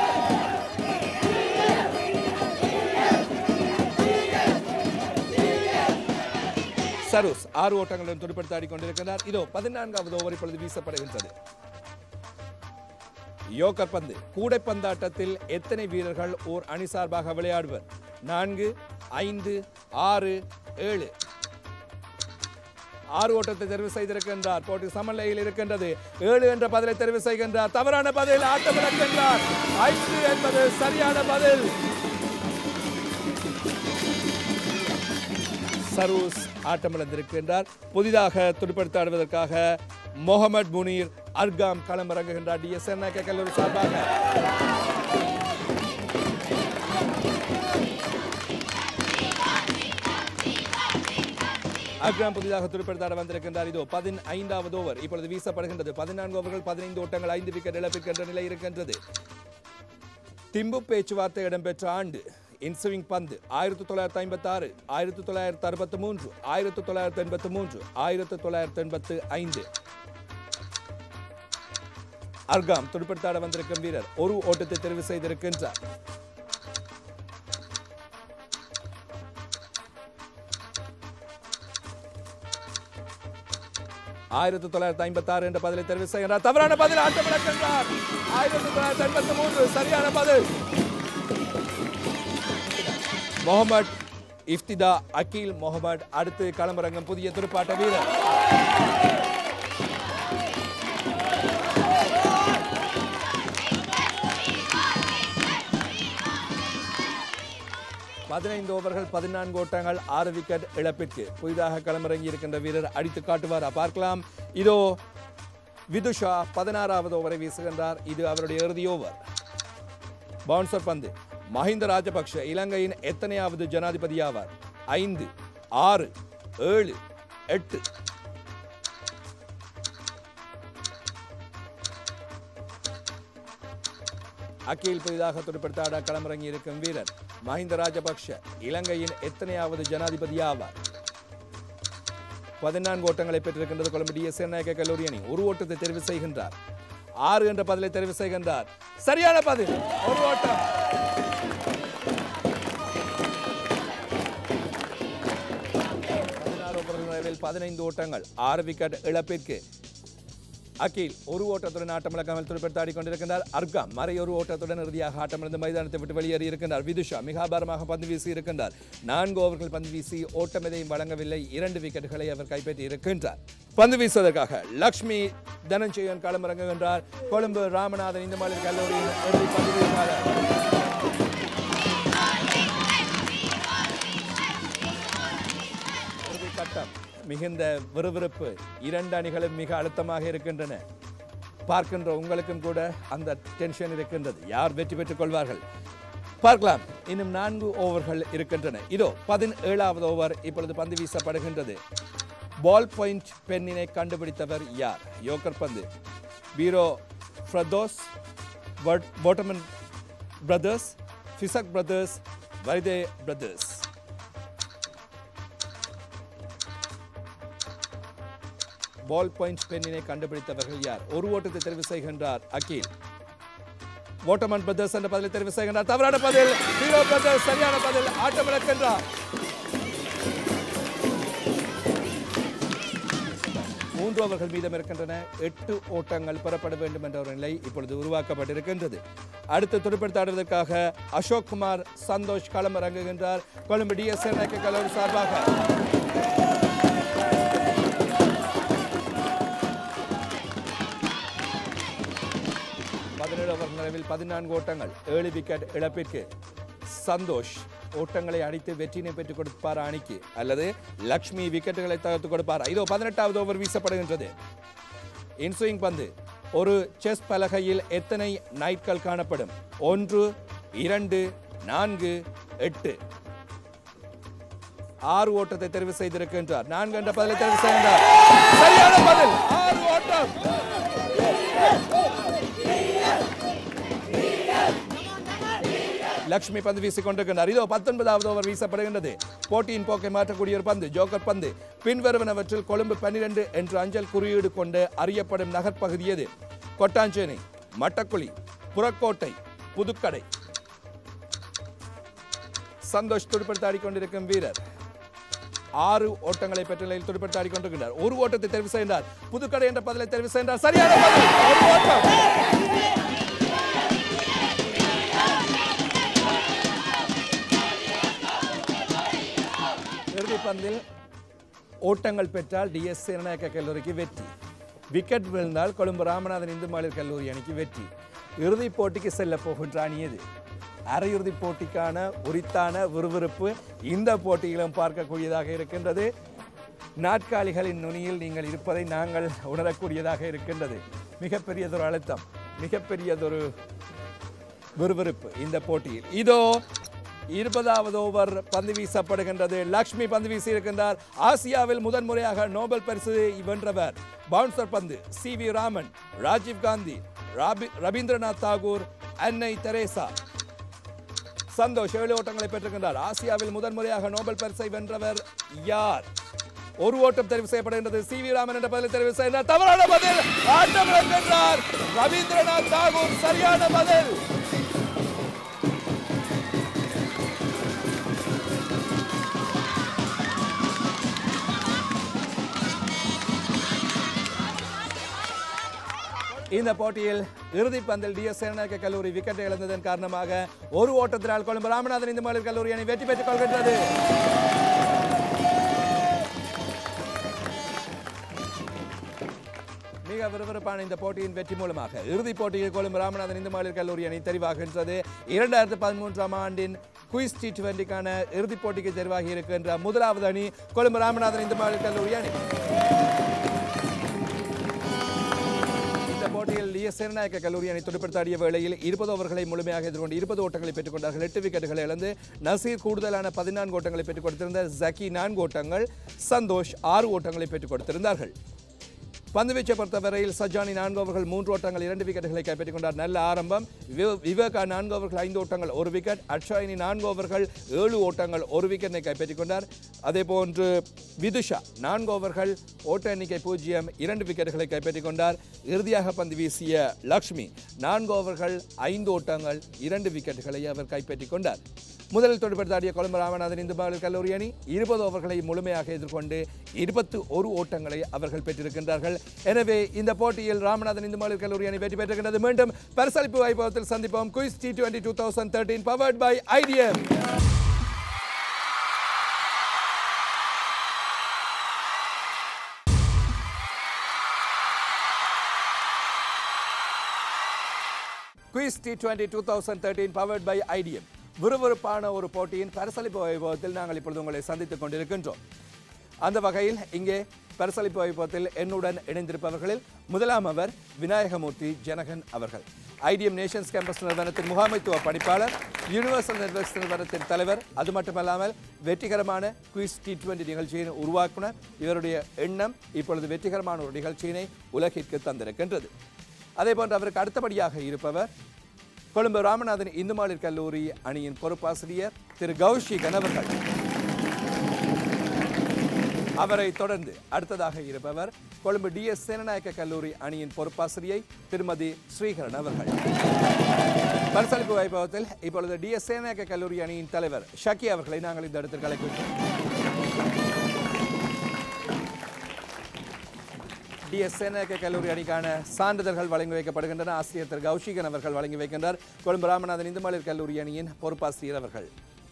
Speaker 1: சருஸ் ஆறு ஓட்டங்களுடன் துடுப்படுத்த ஆடிக்கொண்டிருக்கிறார் இதோ பதினான்காவது ஓவர் இப்பொழுது வீசப்படுகின்றது யோக்கர் பந்து கூடைப்பந்தாட்டத்தில் எத்தனை வீரர்கள் ஓர் அணி சார்பாக விளையாடுவர் நான்கு ஐந்து ஆறு ஏழு ஆறு ஓட்டத்தை தெரிவு செய்திருக்கின்றார் போட்டி சமநிலையில் இருக்கின்றது ஏழு என்ற பதிலை தெரிவு செய்கின்றார் தவறான பதில் ஆட்டம் இழக்கின்றார் ஐந்து என்பது சரியான பதில் சரூஸ் ஆட்டமிழந்திருக்கின்றார் புதிதாக துடுப்படுத்த ஆடுவதற்காக முகமது முனீர் அர்காம் களமிறங்குகின்றார் டி எஸ் கல்லூரி சார்பாக அக்ராம் புதிதாக துடுப்படுத்தாட வந்திருக்கின்றார் இதோ பதினைந்தாவது ஓவர் இப்பொழுது வீசப்படுகின்றது பதினான்கு ஓவர்கள் பதினைந்து ஓட்டங்கள் ஐந்து விக்கெட் இழப்பிற்கின்ற நிலை இருக்கின்றது திம்பு பேச்சுவார்த்தை இடம்பெற்ற ஆண்டு இன்சுவிங் பந்து ஆயிரத்தி தொள்ளாயிரத்தி ஐம்பத்தி ஆறு ஆயிரத்தி தொள்ளாயிரத்தி அறுபத்தி மூன்று ஆயிரத்தி தொள்ளாயிரத்தி எண்பத்தி மூன்று ஆயிரத்தி தொள்ளாயிரத்தி எண்பத்து ஐந்து அர்காம் துடுப்படுத்தாட வந்திருக்கும் வீரர் ஒரு ஓட்டத்தை தெரிவு செய்திருக்கின்றார் ஆயிரத்தி தொள்ளாயிரத்தி ஐம்பத்தி ஆறு என்ற பதிலை தெரிவு செய்கிறார் தவறான பதில் ஆட்டம் இழக்கின்றார் ஆயிரத்தி தொள்ளாயிரத்தி எண்பத்தி மூன்று சரியான பதில் முகமது இஃப்திதா அகீல் முகமது அடுத்து களமிறங்கும் புதிய துடுப்பாட்ட வீரர் பதினைந்து ஓவர்கள் பதினான்கு ஓட்டங்கள் ஆறு விக்கெட் இழப்பிற்கு புதிதாக களமிறங்கி இருக்கின்ற வீரர் அடித்து காட்டுவாரா பார்க்கலாம் இதோ விதுஷா பதினாறாவது ஓவரை வீசுகின்றார் இது அவருடைய இறுதி ஓவர் பவுன்சர் பந்து மஹிந்த ராஜபக்ஷ இலங்கையின் எத்தனையாவது ஜனாதிபதி ஆவார் ஐந்து ஆறு ஏழு எட்டு அக்கீல் புதிதாக துடுப்படுத்தாட களமிறங்கி இருக்கும் வீரர் மஹிந்த ராஜபக்ஷ இலங்கையின் எத்தனையாவது ஜனாதிபதி ஆவார் பதினான்கு ஓட்டங்களை பெற்றிருக்கின்றது கொழும்பு டிஎஸ் நாயக்க கல்லூரி அணி ஒரு ஓட்டத்தை தெரிவு செய்கின்றார் ஆறு என்ற பதிலை தெரிவு செய்கின்றார் சரியான பதில் ஒரு ஓட்டம் பதினாறு ஓவர்கள் நிறைவில் பதினைந்து ஓட்டங்கள் ஆறு விக்கெட் இழப்பிற்கு அகில் ஒரு ஓட்டத்துடன் ஆட்டமிழக்காமல் துடுப்படுத்தாடி கொண்டிருக்கின்றார் அர்காம் மறை ஒரு ஓட்டத்துடன் இறுதியாக ஆட்டமிழந்து மைதானத்தை விட்டு வெளியேறி இருக்கின்றார் விதுஷா மிக அபாரமாக பந்து வீசி இருக்கின்றார் நான்கு ஓவர்கள் பந்து வீசி ஓட்டம் எதையும் வழங்கவில்லை இரண்டு விக்கெட்டுகளை அவர் கைப்பற்றி இருக்கின்றார் பந்து வீசுவதற்காக லக்ஷ்மி தனஞ்சயன் களமிறங்குகின்றார் கொழும்பு ராமநாதன் இந்த மாதிரி கல்லூரியின் இறுதி பந்து வீச்சாளர் இறுதி கட்டம் மிகுந்த விறுவிறுப்பு இரண்டு அணிகளும் மிக அழுத்தமாக இருக்கின்றன பார்க்கின்ற உங்களுக்கும் கூட அந்த டென்ஷன் இருக்கின்றது யார் வெற்றி பெற்றுக் கொள்வார்கள் பார்க்கலாம் இன்னும் நான்கு ஓவர்கள் இருக்கின்றன இதோ பதினேழாவது ஓவர் இப்பொழுது பந்து வீசப்படுகின்றது பால் பாயிண்ட் பெண்ணினை கண்டுபிடித்தவர் யார் யோக்கர் பந்து பீரோ ஃப்ரதோஸ் போட்டமன் பிரதர்ஸ் ஃபிசக் பிரதர்ஸ் வைதே பிரதர்ஸ் பால் பாயிண்ட் பெண்ணினை கண்டுபிடித்தவர்கள் யார் ஒரு ஓட்டத்தை தெரிவு செய்கின்றார் அகில் ஓட்டமன் பிரதர்ஸ் என்ற பதிலை தெரிவு செய்கின்றார் தவறான பதில் ஹீரோ பிரதர்ஸ் சரியான பதில் ஆட்டம் இழக்கின்றார் மூன்று ஓவர்கள் மீதம் இருக்கின்றன எட்டு ஓட்டங்கள் பெறப்பட வேண்டும் என்ற ஒரு நிலை இப்பொழுது உருவாக்கப்பட்டிருக்கின்றது அடுத்து துடுப்படுத்தாடுவதற்காக அசோக் குமார் சந்தோஷ் களமிறங்குகின்றார் கொழும்பு டிஎஸ் கல்லூரி சார்பாக பதினேழு ஓவர் நிறைவில் பதினான்கு ஓட்டங்கள் ஏழு விக்கெட் இழப்பிற்கு சந்தோஷ் ஓட்டங்களை அடித்து வெற்றினை பெற்றுக் கொடுப்பார் அணிக்கு அல்லது லக்ஷ்மி விக்கெட்டுகளை தகர்த்து கொடுப்பார் இதோ பதினெட்டாவது ஓவர் வீசப்படுகின்றது இன்ஸ்விங் பந்து ஒரு செஸ் பலகையில் எத்தனை நைட்கள் காணப்படும் ஒன்று இரண்டு நான்கு எட்டு ஆறு ஓட்டத்தை தெரிவு செய்திருக்கின்றார் நான்கு என்ற பதிலை தெரிவு செய்கின்றார் சரியான பதில் ஆறு ஓட்டம் லக்ஷ்மி பந்து வீசிக் கொண்டிருக்கின்றார் இதோ பத்தொன்பதாவது ஓவர் வீசப்படுகின்றது போட்டியின் போக்கை மாற்றக்கூடிய ஒரு பந்து ஜோக்கர் பந்து பின்வருவனவற்றில் கொழும்பு பன்னிரண்டு என்ற அஞ்சல் குறியீடு கொண்டு அறியப்படும் நகர்ப்பகுதி எது கொட்டாஞ்சேனை மட்டக்குழி புறக்கோட்டை புதுக்கடை சந்தோஷ் துடுப்படுத்தாடி கொண்டிருக்கும் வீரர் ஆறு ஓட்டங்களை பெற்ற நிலையில் துடுப்படுத்தாடி கொண்டிருக்கின்றார் ஒரு ஓட்டத்தை தெரிவு செய்தார் புதுக்கடை என்ற பதிலை தெரிவு செய்தார் சரியான பதில் ஒரு ஓட்டம் இறுதி பந்தில் ஓட்டங்கள் பெற்றால் டிஎஸ் சேனநாயக்க கல்லூரிக்கு வெற்றி விக்கெட் விழுந்தால் கொழும்பு ராமநாதன் இந்து மகளிர் கல்லூரி அணிக்கு வெற்றி இறுதிப் போட்டிக்கு செல்ல போகின்ற அணி எது அரையிறுதிப் போட்டிக்கான உரித்தான விறுவிறுப்பு இந்த போட்டியிலும் பார்க்கக்கூடியதாக இருக்கின்றது நாட்காலிகளின் நுனியில் நீங்கள் இருப்பதை நாங்கள் உணரக்கூடியதாக இருக்கின்றது மிகப்பெரியதொரு அழுத்தம் மிகப்பெரியதொரு விறுவிறுப்பு இந்த போட்டியில் இதோ இருபதாவது ஓவர் பந்து வீசப்படுகின்றது லக்ஷ்மி பந்து வீசி இருக்கின்றார் ஆசியாவில் முதன்முறையாக நோபல் பரிசு வென்றவர் பவுன்சர் பந்து சி வி ராமன் ராஜீவ் காந்தி ராபி- ரவீந்திரநாத் தாகூர் அன்னை தெரேசா சந்தோஷ் ஏழு ஓட்டங்களை பெற்றிருக்கின்றார் ஆசியாவில் முதன்முறையாக நோபல் பரிசை வென்றவர் யார் ஒரு ஓட்டம் தெரிவு செய்யப்படுகின்றது சி வி ராமன் என்ற பதில் தெரிவு செய்தார் தவறான பதில் ஆட்டம் இழக்கின்றார் ரவீந்திரநாத் தாகூர் சரியான பதில் இந்த போட்டியில் இறுதிப் பந்தில் டிஎஸ் சேனநாயக்க கல்லூரி விக்கெட்டை இழந்ததன் காரணமாக ஒரு ஓட்டத்தினால் கொழும்பு ராமநாதன் இந்து மகளிர் கல்லூரி அணி வெற்றி பெற்றுக் கொள்கின்றது மிக விறுவிறுப்பான இந்த போட்டியின் வெற்றி மூலமாக இறுதிப் போட்டியில் கொழும்பு ராமநாதன் இந்து மகளிர் கல்லூரி அணி தெரிவாகின்றது இரண்டாயிரத்து பதிமூன்றாம் ஆண்டின் குயிஸ் டி டுவெண்டிக்கான இறுதிப் போட்டிக்கு தெரிவாகி இருக்கின்ற முதலாவது அணி கொழும்பு ராமநாதன் இந்து மகளிர் கல்லூரி அணி இந்த போட்டியில் டிஎஸ் சேனநாயக்க கல்லூரி அணி துடுப்படுத்தாடிய வேளையில் இருபது ஓவர்களை முழுமையாக எதிர்கொண்டு இருபது ஓட்டங்களை பெற்றுக் கொண்டார்கள் எட்டு விக்கெட்டுகளை இழந்து நசீர் கூடுதலான பதினான்கு ஓட்டங்களை பெற்றுக் கொடுத்திருந்த ஜக்கி நான்கு ஓட்டங்கள் சந்தோஷ் ஆறு ஓட்டங்களை பெற்றுக் கொடுத்திருந்தார்கள் பந்துவீச்சை பொறுத்தவரையில் சஜானி நான்கு ஓவர்கள் மூன்று ஓட்டங்கள் இரண்டு விக்கெட்டுகளை கைப்பற்றிக் கொண்டார் நல்ல ஆரம்பம் விவ- விவேகா நான்கு ஓவர்கள் ஐந்து ஓட்டங்கள் ஒரு விக்கெட் அட்ஷாயினி நான்கு ஓவர்கள் ஏழு ஓட்டங்கள் ஒரு விக்கெட்டை கைப்பற்றிக் கொண்டார் அதே போன்று விதுஷா நான்கு ஓவர்கள் ஓட்ட எண்ணிக்கை பூஜ்ஜியம் இரண்டு விக்கெட்டுகளை கைப்பற்றிக் கொண்டார் இறுதியாக பந்து வீசிய லக்ஷ்மி நான்கு ஓவர்கள் ஐந்து ஓட்டங்கள் இரண்டு விக்கெட்டுகளை அவர் கைப்பற்றிக் கொண்டார் முதலில் தொடுப்படுத்தாடிய கொழும்பு ராமநாதன் இந்து மகளிர் கல்லூரி அணி இருபது ஓவர்களை முழுமையாக எதிர்கொண்டு இருபத்து ஒரு ஓட்டங்களை அவர்கள் பெற்றிருக்கின்றார்கள் எனவே இந்த போட்டியில் ராமநாதன் இந்து மகளிர் கல்லூரி அணி வெற்றி பெற்றிருக்கின்றது மீண்டும் பரிசளிப்பு வைபவத்தில் சந்திப்போம் quiz T twenty two thousand thirteen powered by IDM quiz T twenty two thousand thirteen powered by IDM விறுவிறுப்பான ஒரு போட்டியின் பரிசளிப்பு வைபவத்தில் நாங்கள் இப்பொழுது உங்களை சந்தித்துக் கொண்டிருக்கின்றோம் அந்த வகையில் இங்கே பரிசளிப்பு வைபவத்தில் என்னுடன் இணைந்திருப்பவர்களில் முதலாம் அவர் விநாயகமூர்த்தி ஜனகன் அவர்கள் ஐடிஎம் நேஷன்ஸ் கேம்பஸ் நிறுவனத்தின் முகாமைத்துவ பணிப்பாளர் யூனிவர்சல் நெட்வொர்க்ஸ் நிறுவனத்தின் தலைவர் அது மட்டுமல்லாமல் வெற்றிகரமான குயிஸ் டி டுவெண்டி நிகழ்ச்சியின் உருவாக்குனர் இவருடைய எண்ணம் இப்பொழுது வெற்றிகரமான ஒரு நிகழ்ச்சியினை உலகிற்கு தந்திருக்கின்றது அதே போன்று அவருக்கு அடுத்தபடியாக இருப்பவர் கொழும்பு ராமநாதன் இந்து மகளிர் கல்லூரி அணியின் பொறுப்பாசிரியர் திரு கௌஷிகன் அவர்கள் அவரை தொடர்ந்து அடுத்ததாக இருப்பவர் கொழும்பு டிஎஸ் சேனநாயக்க கல்லூரி அணியின் பொறுப்பாசிரியை திருமதி ஸ்ரீகரன் அவர்கள் பரிசளிப்பு வைபவத்தில் இப்பொழுது டிஎஸ் சேனநாயக்க கல்லூரி அணியின் தலைவர் ஷக்கி அவர்களை நாங்கள் இந்த இடத்தில் கலைக்கின்றோம் டிஎஸ் சேனநாயக்க கல்லூரி அணிக்கான சான்றிதழ்கள் வழங்கி வைக்கப்படுகின்றன ஆசிரியர் திரு கௌஷிகன் அவர்கள் வழங்கி வைக்கின்றார் கொழும்பு ராமநாதன் இந்து மகளிர் கல்லூரி அணியின் பொறுப்பாசிரியர் அவர்கள்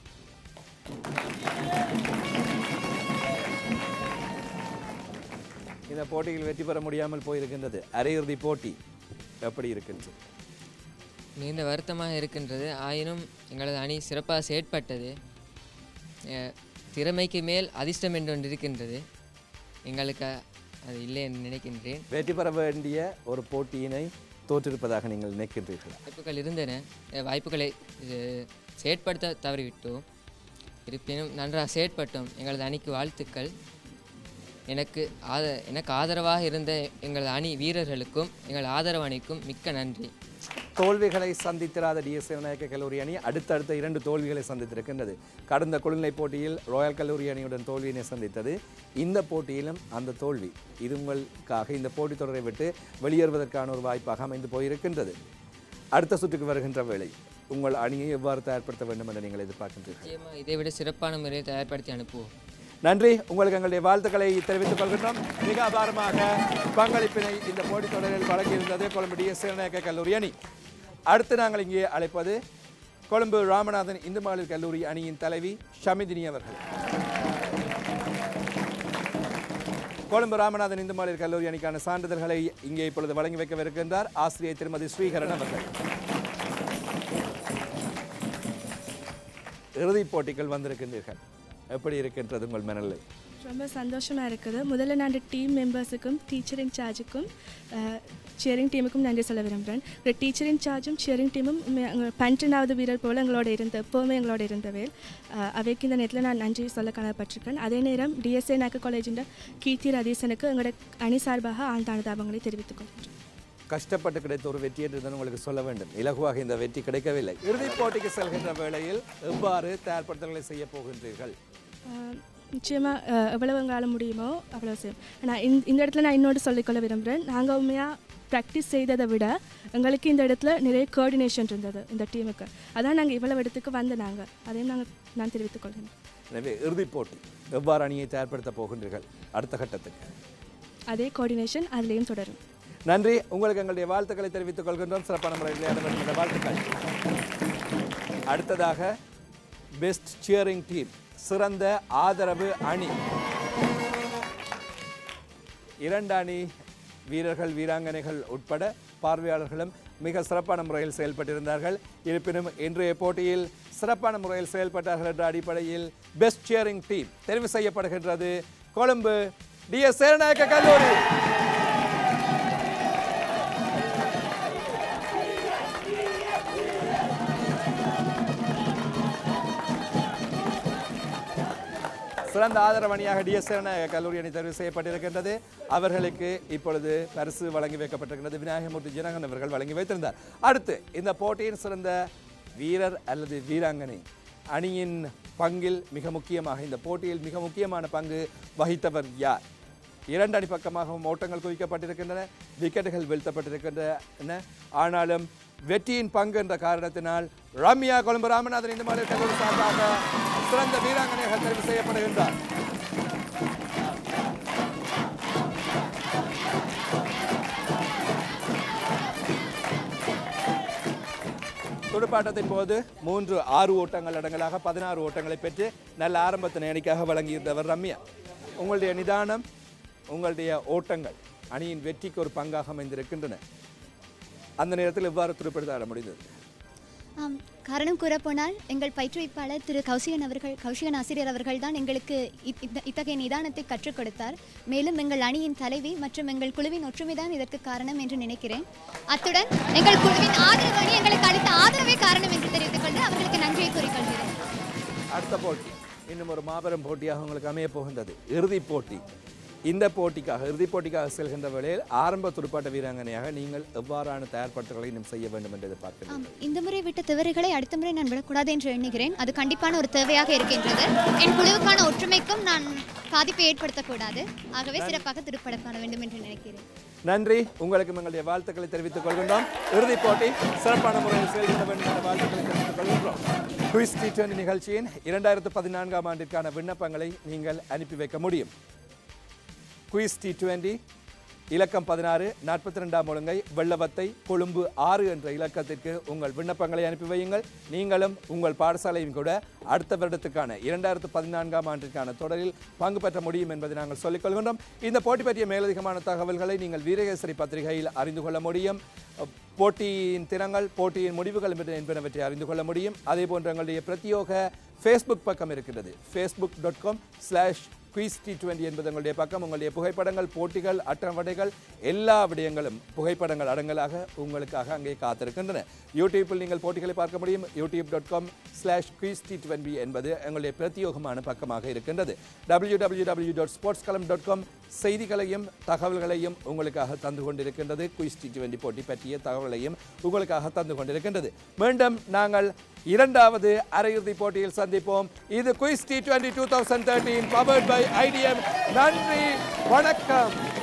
Speaker 1: இந்த போட்டியில் வெற்றி பெற முடியாமல் போயிருக்கின்றது அரையிறுதி போட்டி எப்படி இருக்கின்றது
Speaker 2: மிகுந்த வருத்தமாக இருக்கின்றது ஆயினும் எங்களது அணி சிறப்பாக செயற்பட்டது அஹ், திறமைக்கு மேல் அதிர்ஷ்டம் என்று ஒன்று இருக்கின்றது எங்களுக்கு அது இல்லை என்று நினைக்கின்றேன்
Speaker 1: வெற்றி பெற வேண்டிய ஒரு போட்டியினை தோற்றிருப்பதாக நீங்கள் நினைக்கின்றீர்களா
Speaker 2: வாய்ப்புகள் இருந்தன அஹ், வாய்ப்புகளை அஹ், செயற்படுத்த தவறிவிட்டோம் இருப்பினும் நன்றாக செயற்பட்டோம் எங்களது அணிக்கு வாழ்த்துக்கள் எனக்கு ஆத எனக்கு ஆதரவாக இருந்த எங்களது அணி வீரர்களுக்கும் எங்கள் ஆதரவு அணிக்கும் மிக்க நன்றி
Speaker 1: தோல்விகளை சந்தித்திராத டிஎஸ் நாயக்க கல்லூரி அணி அடுத்தடுத்த இரண்டு தோல்விகளை சந்தித்திருக்கின்றது கடந்த குழுநிலை போட்டியில் ராயல் கல்லூரி அணியுடன் தோல்வியினை சந்தித்தது இந்த போட்டியிலும் அந்த தோல்வி இது உங்களுக்காக இந்த போட்டித் தொடரை விட்டு வெளியேறுவதற்கான ஒரு வாய்ப்பாக அமைந்து போயிருக்கின்றது அடுத்த சுற்றுக்கு வருகின்ற வேளை உங்கள் அணியை எவ்வாறு தயார்படுத்த வேண்டும் என்று நீங்கள் எதிர்பார்க்கின்றீர்கள்
Speaker 2: நிச்சயமாக இதை விட சிறப்பான முறையில் தயார்படுத்தி அனுப்புவோம்
Speaker 1: நன்றி உங்களுக்கு எங்களுடைய வாழ்த்துக்களை தெரிவித்துக் கொள்கின்றோம் மிக அபாரமாக பங்களிப்பினை இந்த போட்டித் தொடரில் வழங்கியிருந்தது கொழும்பு டிஎஸ் நாயக்க கல்லூரி அணி அடுத்து நாங்கள் இங்கே அழைப்பது கொழும்பு ராமநாதன் இந்து மகளிர் கல்லூரி அணியின் தலைவி ஷமிதினி அவர்கள் கொழும்பு ராமநாதன் இந்து மகளிர் கல்லூரி அணிக்கான சான்றிதழ்களை இங்கே இப்பொழுது வழங்கி வைக்கவிருக்கின்றார் ஆசிரியர் திருமதி ஸ்ரீகரன் அவர்கள் இறுதிப் போட்டிகள் வந்திருக்கின்றீர்கள் எப்படி இருக்கின்றது உங்கள் மனநிலை
Speaker 3: ரொம்ப சந்தோஷமாக இருக்குது முதல்ல நான் டீம் மெம்பர்ஸுக்கும் டீச்சர் இன்சார்ஜுக்கும் சியரிங் டீமுக்கும் நன்றி சொல்ல விரும்புகிறேன் ஒரு டீச்சர் இன்சார்ஜும் சியரிங் டீமும் பன்னெண்டாவது வீரர் போல் எங்களோட இருந்த எப்போவுமே எங்களோட இருந்தவே அஹ், அவைக்கு இந்த நேரத்தில் நான் நன்றி சொல்ல கடமைப்பட்டிருக்கேன் அதே நேரம் டிஎஸ்ஏ நாக்கு காலேஜின் கீர்த்தி ரதீசனுக்கு எங்களோட அணி சார்பாக ஆழ்ந்தான தாபங்களை தெரிவித்துக் கொள்கிறேன்
Speaker 1: கஷ்டப்பட்டு கிடைத்த ஒரு வெற்றி என்று தான் உங்களுக்கு சொல்ல வேண்டும் இலகுவாக இந்த வெற்றி கிடைக்கவில்லை இறுதிப் போட்டிக்கு செல்கின்ற வேளையில் எவ்வாறு தயார்படுத்தல்களை செய்ய போகின்றீர்கள்
Speaker 3: ஆஹ் நிச்சயமா அஹ், எவ்வளவு எங்களால் முடியுமோ அவ்வளோ செய்யும் நான் இந்த இந்த இடத்துல நான் இன்னொரு சொல்லிக்கொள்ள விரும்புகிறேன் நாங்கள் உண்மையாக ப்ராக்டிஸ் செய்ததை விட எங்களுக்கு இந்த இடத்துல நிறைய கோஆர்டினேஷன் இருந்தது இந்த டீமுக்கு அதான் நாங்கள் இவ்வளவு இடத்துக்கு வந்த நாங்கள் அதையும் நாங்கள் நான் தெரிவித்துக் கொள்கிறேன்
Speaker 1: எனவே இறுதிப் போட்டி எவ்வாறு அணியை தயார்படுத்த போகின்றீர்கள் அடுத்த கட்டத்துக்கு
Speaker 3: அதே கோஆர்டினேஷன் அதுலேயும் தொடரும்
Speaker 1: நன்றி உங்களுக்கு எங்களுடைய வாழ்த்துக்களை தெரிவித்துக் கொள்கின்றோம் சிறப்பான முறையில் விளையாட வேண்டும் என்ற வாழ்த்துக்கள் அடுத்ததாக பெஸ்ட் சியரிங் டீம் சிறந்த ஆதரவு அணி இரண்டு அணி வீரர்கள் வீராங்கனைகள் உட்பட பார்வையாளர்களும் மிக சிறப்பான முறையில் செயல்பட்டிருந்தார்கள் இருப்பினும் இன்றைய போட்டியில் சிறப்பான முறையில் செயல்பட்டார்கள் என்ற அடிப்படையில் பெஸ்ட் சியரிங் டீம் தெரிவு செய்யப்படுகின்றது கொழும்பு டிஎஸ் சேரநாயக்க கல்லூரி சிறந்த ஆதரவு அணியாக டிஎஸ் கல்லூரி அணி தேர்வு செய்யப்பட்டிருக்கின்றது அவர்களுக்கு இப்பொழுது பரிசு வழங்கி வைக்கப்பட்டிருக்கிறது விநாயகமூர்த்தி ஜனகன் அவர்கள் வழங்கி வைத்திருந்தார் அடுத்து இந்த போட்டியின் சிறந்த வீரர் அல்லது வீராங்கனை அணியின் பங்கில் மிக முக்கியமாக இந்த போட்டியில் மிக முக்கியமான பங்கு வகித்தவர் யார் இரண்டு அணி பக்கமாகவும் ஓட்டங்கள் குவிக்கப்பட்டிருக்கின்றன விக்கெட்டுகள் வீழ்த்தப்பட்டிருக்கின்றன ஆனாலும் வெற்றியின் பங்கு என்ற காரணத்தினால் ரம்யா கொழும்பு ராமநாதன் இந்த மாதிரி கல்லூரி சார்பாக சிறந்த வீராங்கனைகள் தெரிவு செய்யப்படுகின்றார் துடுப்பாட்டத்தின் போது மூன்று ஆறு ஓட்டங்கள் அடங்கலாக பதினாறு ஓட்டங்களை பெற்று நல்ல ஆரம்பத்தின் அணிக்காக வழங்கியிருந்தவர் ரம்யா உங்களுடைய நிதானம் உங்களுடைய ஓட்டங்கள் அணியின் வெற்றிக்கு ஒரு பங்காக அமைந்திருக்கின்றன அந்த நேரத்தில் எவ்வாறு துடுப்படுத்த முடிந்தது
Speaker 4: ஆம் காரணம் கூறப்போனால் எங்கள் பயிற்றுவிப்பாளர் திரு கௌசிகன் அவர்கள் கௌசிகன் ஆசிரியர் அவர்கள் தான் எங்களுக்கு இத்- இந்த- இத்தகைய நிதானத்தை கற்றுக் கொடுத்தார் மேலும் எங்கள் அணியின் தலைவி மற்றும் எங்கள் குழுவின் ஒற்றுமை தான் இதற்கு காரணம் என்று நினைக்கிறேன் அத்துடன் எங்கள் குழுவின் ஆதரவு அணி எங்களுக்கு அளித்த ஆதரவே காரணம் என்று தெரிவித்துக் கொண்டு அவர்களுக்கு நன்றியை கூறிக்கொள்கிறேன்
Speaker 1: அடுத்த போட்டி இன்னும் ஒரு மாபெரும் போட்டியாக உங்களுக்கு அமையப் போகின்றது இறுதிப் போட்டி இந்த போட்டிக்காக இறுதிப் போட்டிக்காக செல்கின்ற வேளையில் ஆரம்ப துடுப்பாட்ட வீராங்கனையாக நீங்கள் எவ்வாறான தயார்படுத்தல்களை இன்னும் செய்ய வேண்டும் என்று எதிர்பார்க்கிறீர்கள்
Speaker 4: ஆம் இந்த முறை விட்ட தவறுகளை அடுத்த முறை நான் விடக்கூடாது என்று எண்ணுகிறேன் அது கண்டிப்பான ஒரு தேவையாக இருக்கின்றது என் குழுவுக்கான ஒற்றுமைக்கும் நான் பாதிப்பை ஏற்படுத்தக்கூடாது ஆகவே சிறப்பாக திருப்பட காண வேண்டும் என்று நினைக்கிறேன்
Speaker 1: நன்றி உங்களுக்கும் எங்களுடைய வாழ்த்துக்களை தெரிவித்துக் கொள்கின்றோம் இறுதிப் போட்டி சிறப்பான முறையில் செயல்பட வேண்டும் என்ற வாழ்த்துக்களை தெரிவித்துக் கொள்கின்றோம் குவிஸ் டி டுவெண்டி நிகழ்ச்சியின் இரண்டாயிரத்து பதினான்காம் ஆண்டிற்கான விண்ணப்பங்களை நீங்கள் அனுப்பி வைக்க முடியும் குயிஸ் டி டுவெண்டி இலக்கம் பதினாறு நாற்பத்தி ரெண்டாம் ஒழுங்கை வெள்ளவத்தை கொழும்பு ஆறு என்ற இலக்கத்திற்கு உங்கள் விண்ணப்பங்களை அனுப்பி வையுங்கள் நீங்களும் உங்கள் பாடசாலையும் கூட அடுத்த வருடத்துக்கான இரண்டாயிரத்து பதினான்காம் ஆண்டிற்கான தொடரில் பங்கு பெற்ற முடியும் என்பதை நாங்கள் சொல்லிக் கொள்கின்றோம் இந்த போட்டி பற்றிய மேலதிகமான தகவல்களை நீங்கள் வீரகேசரி பத்திரிகையில் அறிந்து கொள்ள முடியும் போட்டியின் தினங்கள் போட்டியின் முடிவுகள் என்பது- என்பனவற்றை அறிந்து கொள்ள முடியும் அதே போன்று எங்களுடைய பிரத்யோக ஃபேஸ்புக் பக்கம் இருக்கிறது Facebook dot com slash quiz T twenty என்பது உங்களுடைய பக்கம் உங்களுடைய புகைப்படங்கள் போட்டிகள் அட்டவணைகள் எல்லா விடயங்களும் புகைப்படங்கள் அடங்கலாக உங்களுக்காக அங்கே காத்திருக்கின்றன யூடியூப்பில் நீங்கள் போட்டிகளை பார்க்க முடியும் YouTube dot com slash quiz T twenty என்பது எங்களுடைய பிரத்யோகமான பக்கமாக இருக்கின்றது W W W dot sports column dot com செய்திகளையும் தகவல்களையும் உங்களுக்காக தந்து கொண்டிருக்கின்றது குயிஸ் டி டுவெண்ட்டி போட்டி பற்றிய தகவலையும் உங்களுக்காக தந்து கொண்டிருக்கின்றது மீண்டும் நாங்கள் இரண்டாவது அரையிறுதி போட்டியில் சந்திப்போம் இது quiz T twenty two thousand thirteen powered by IDM நன்றி வணக்கம்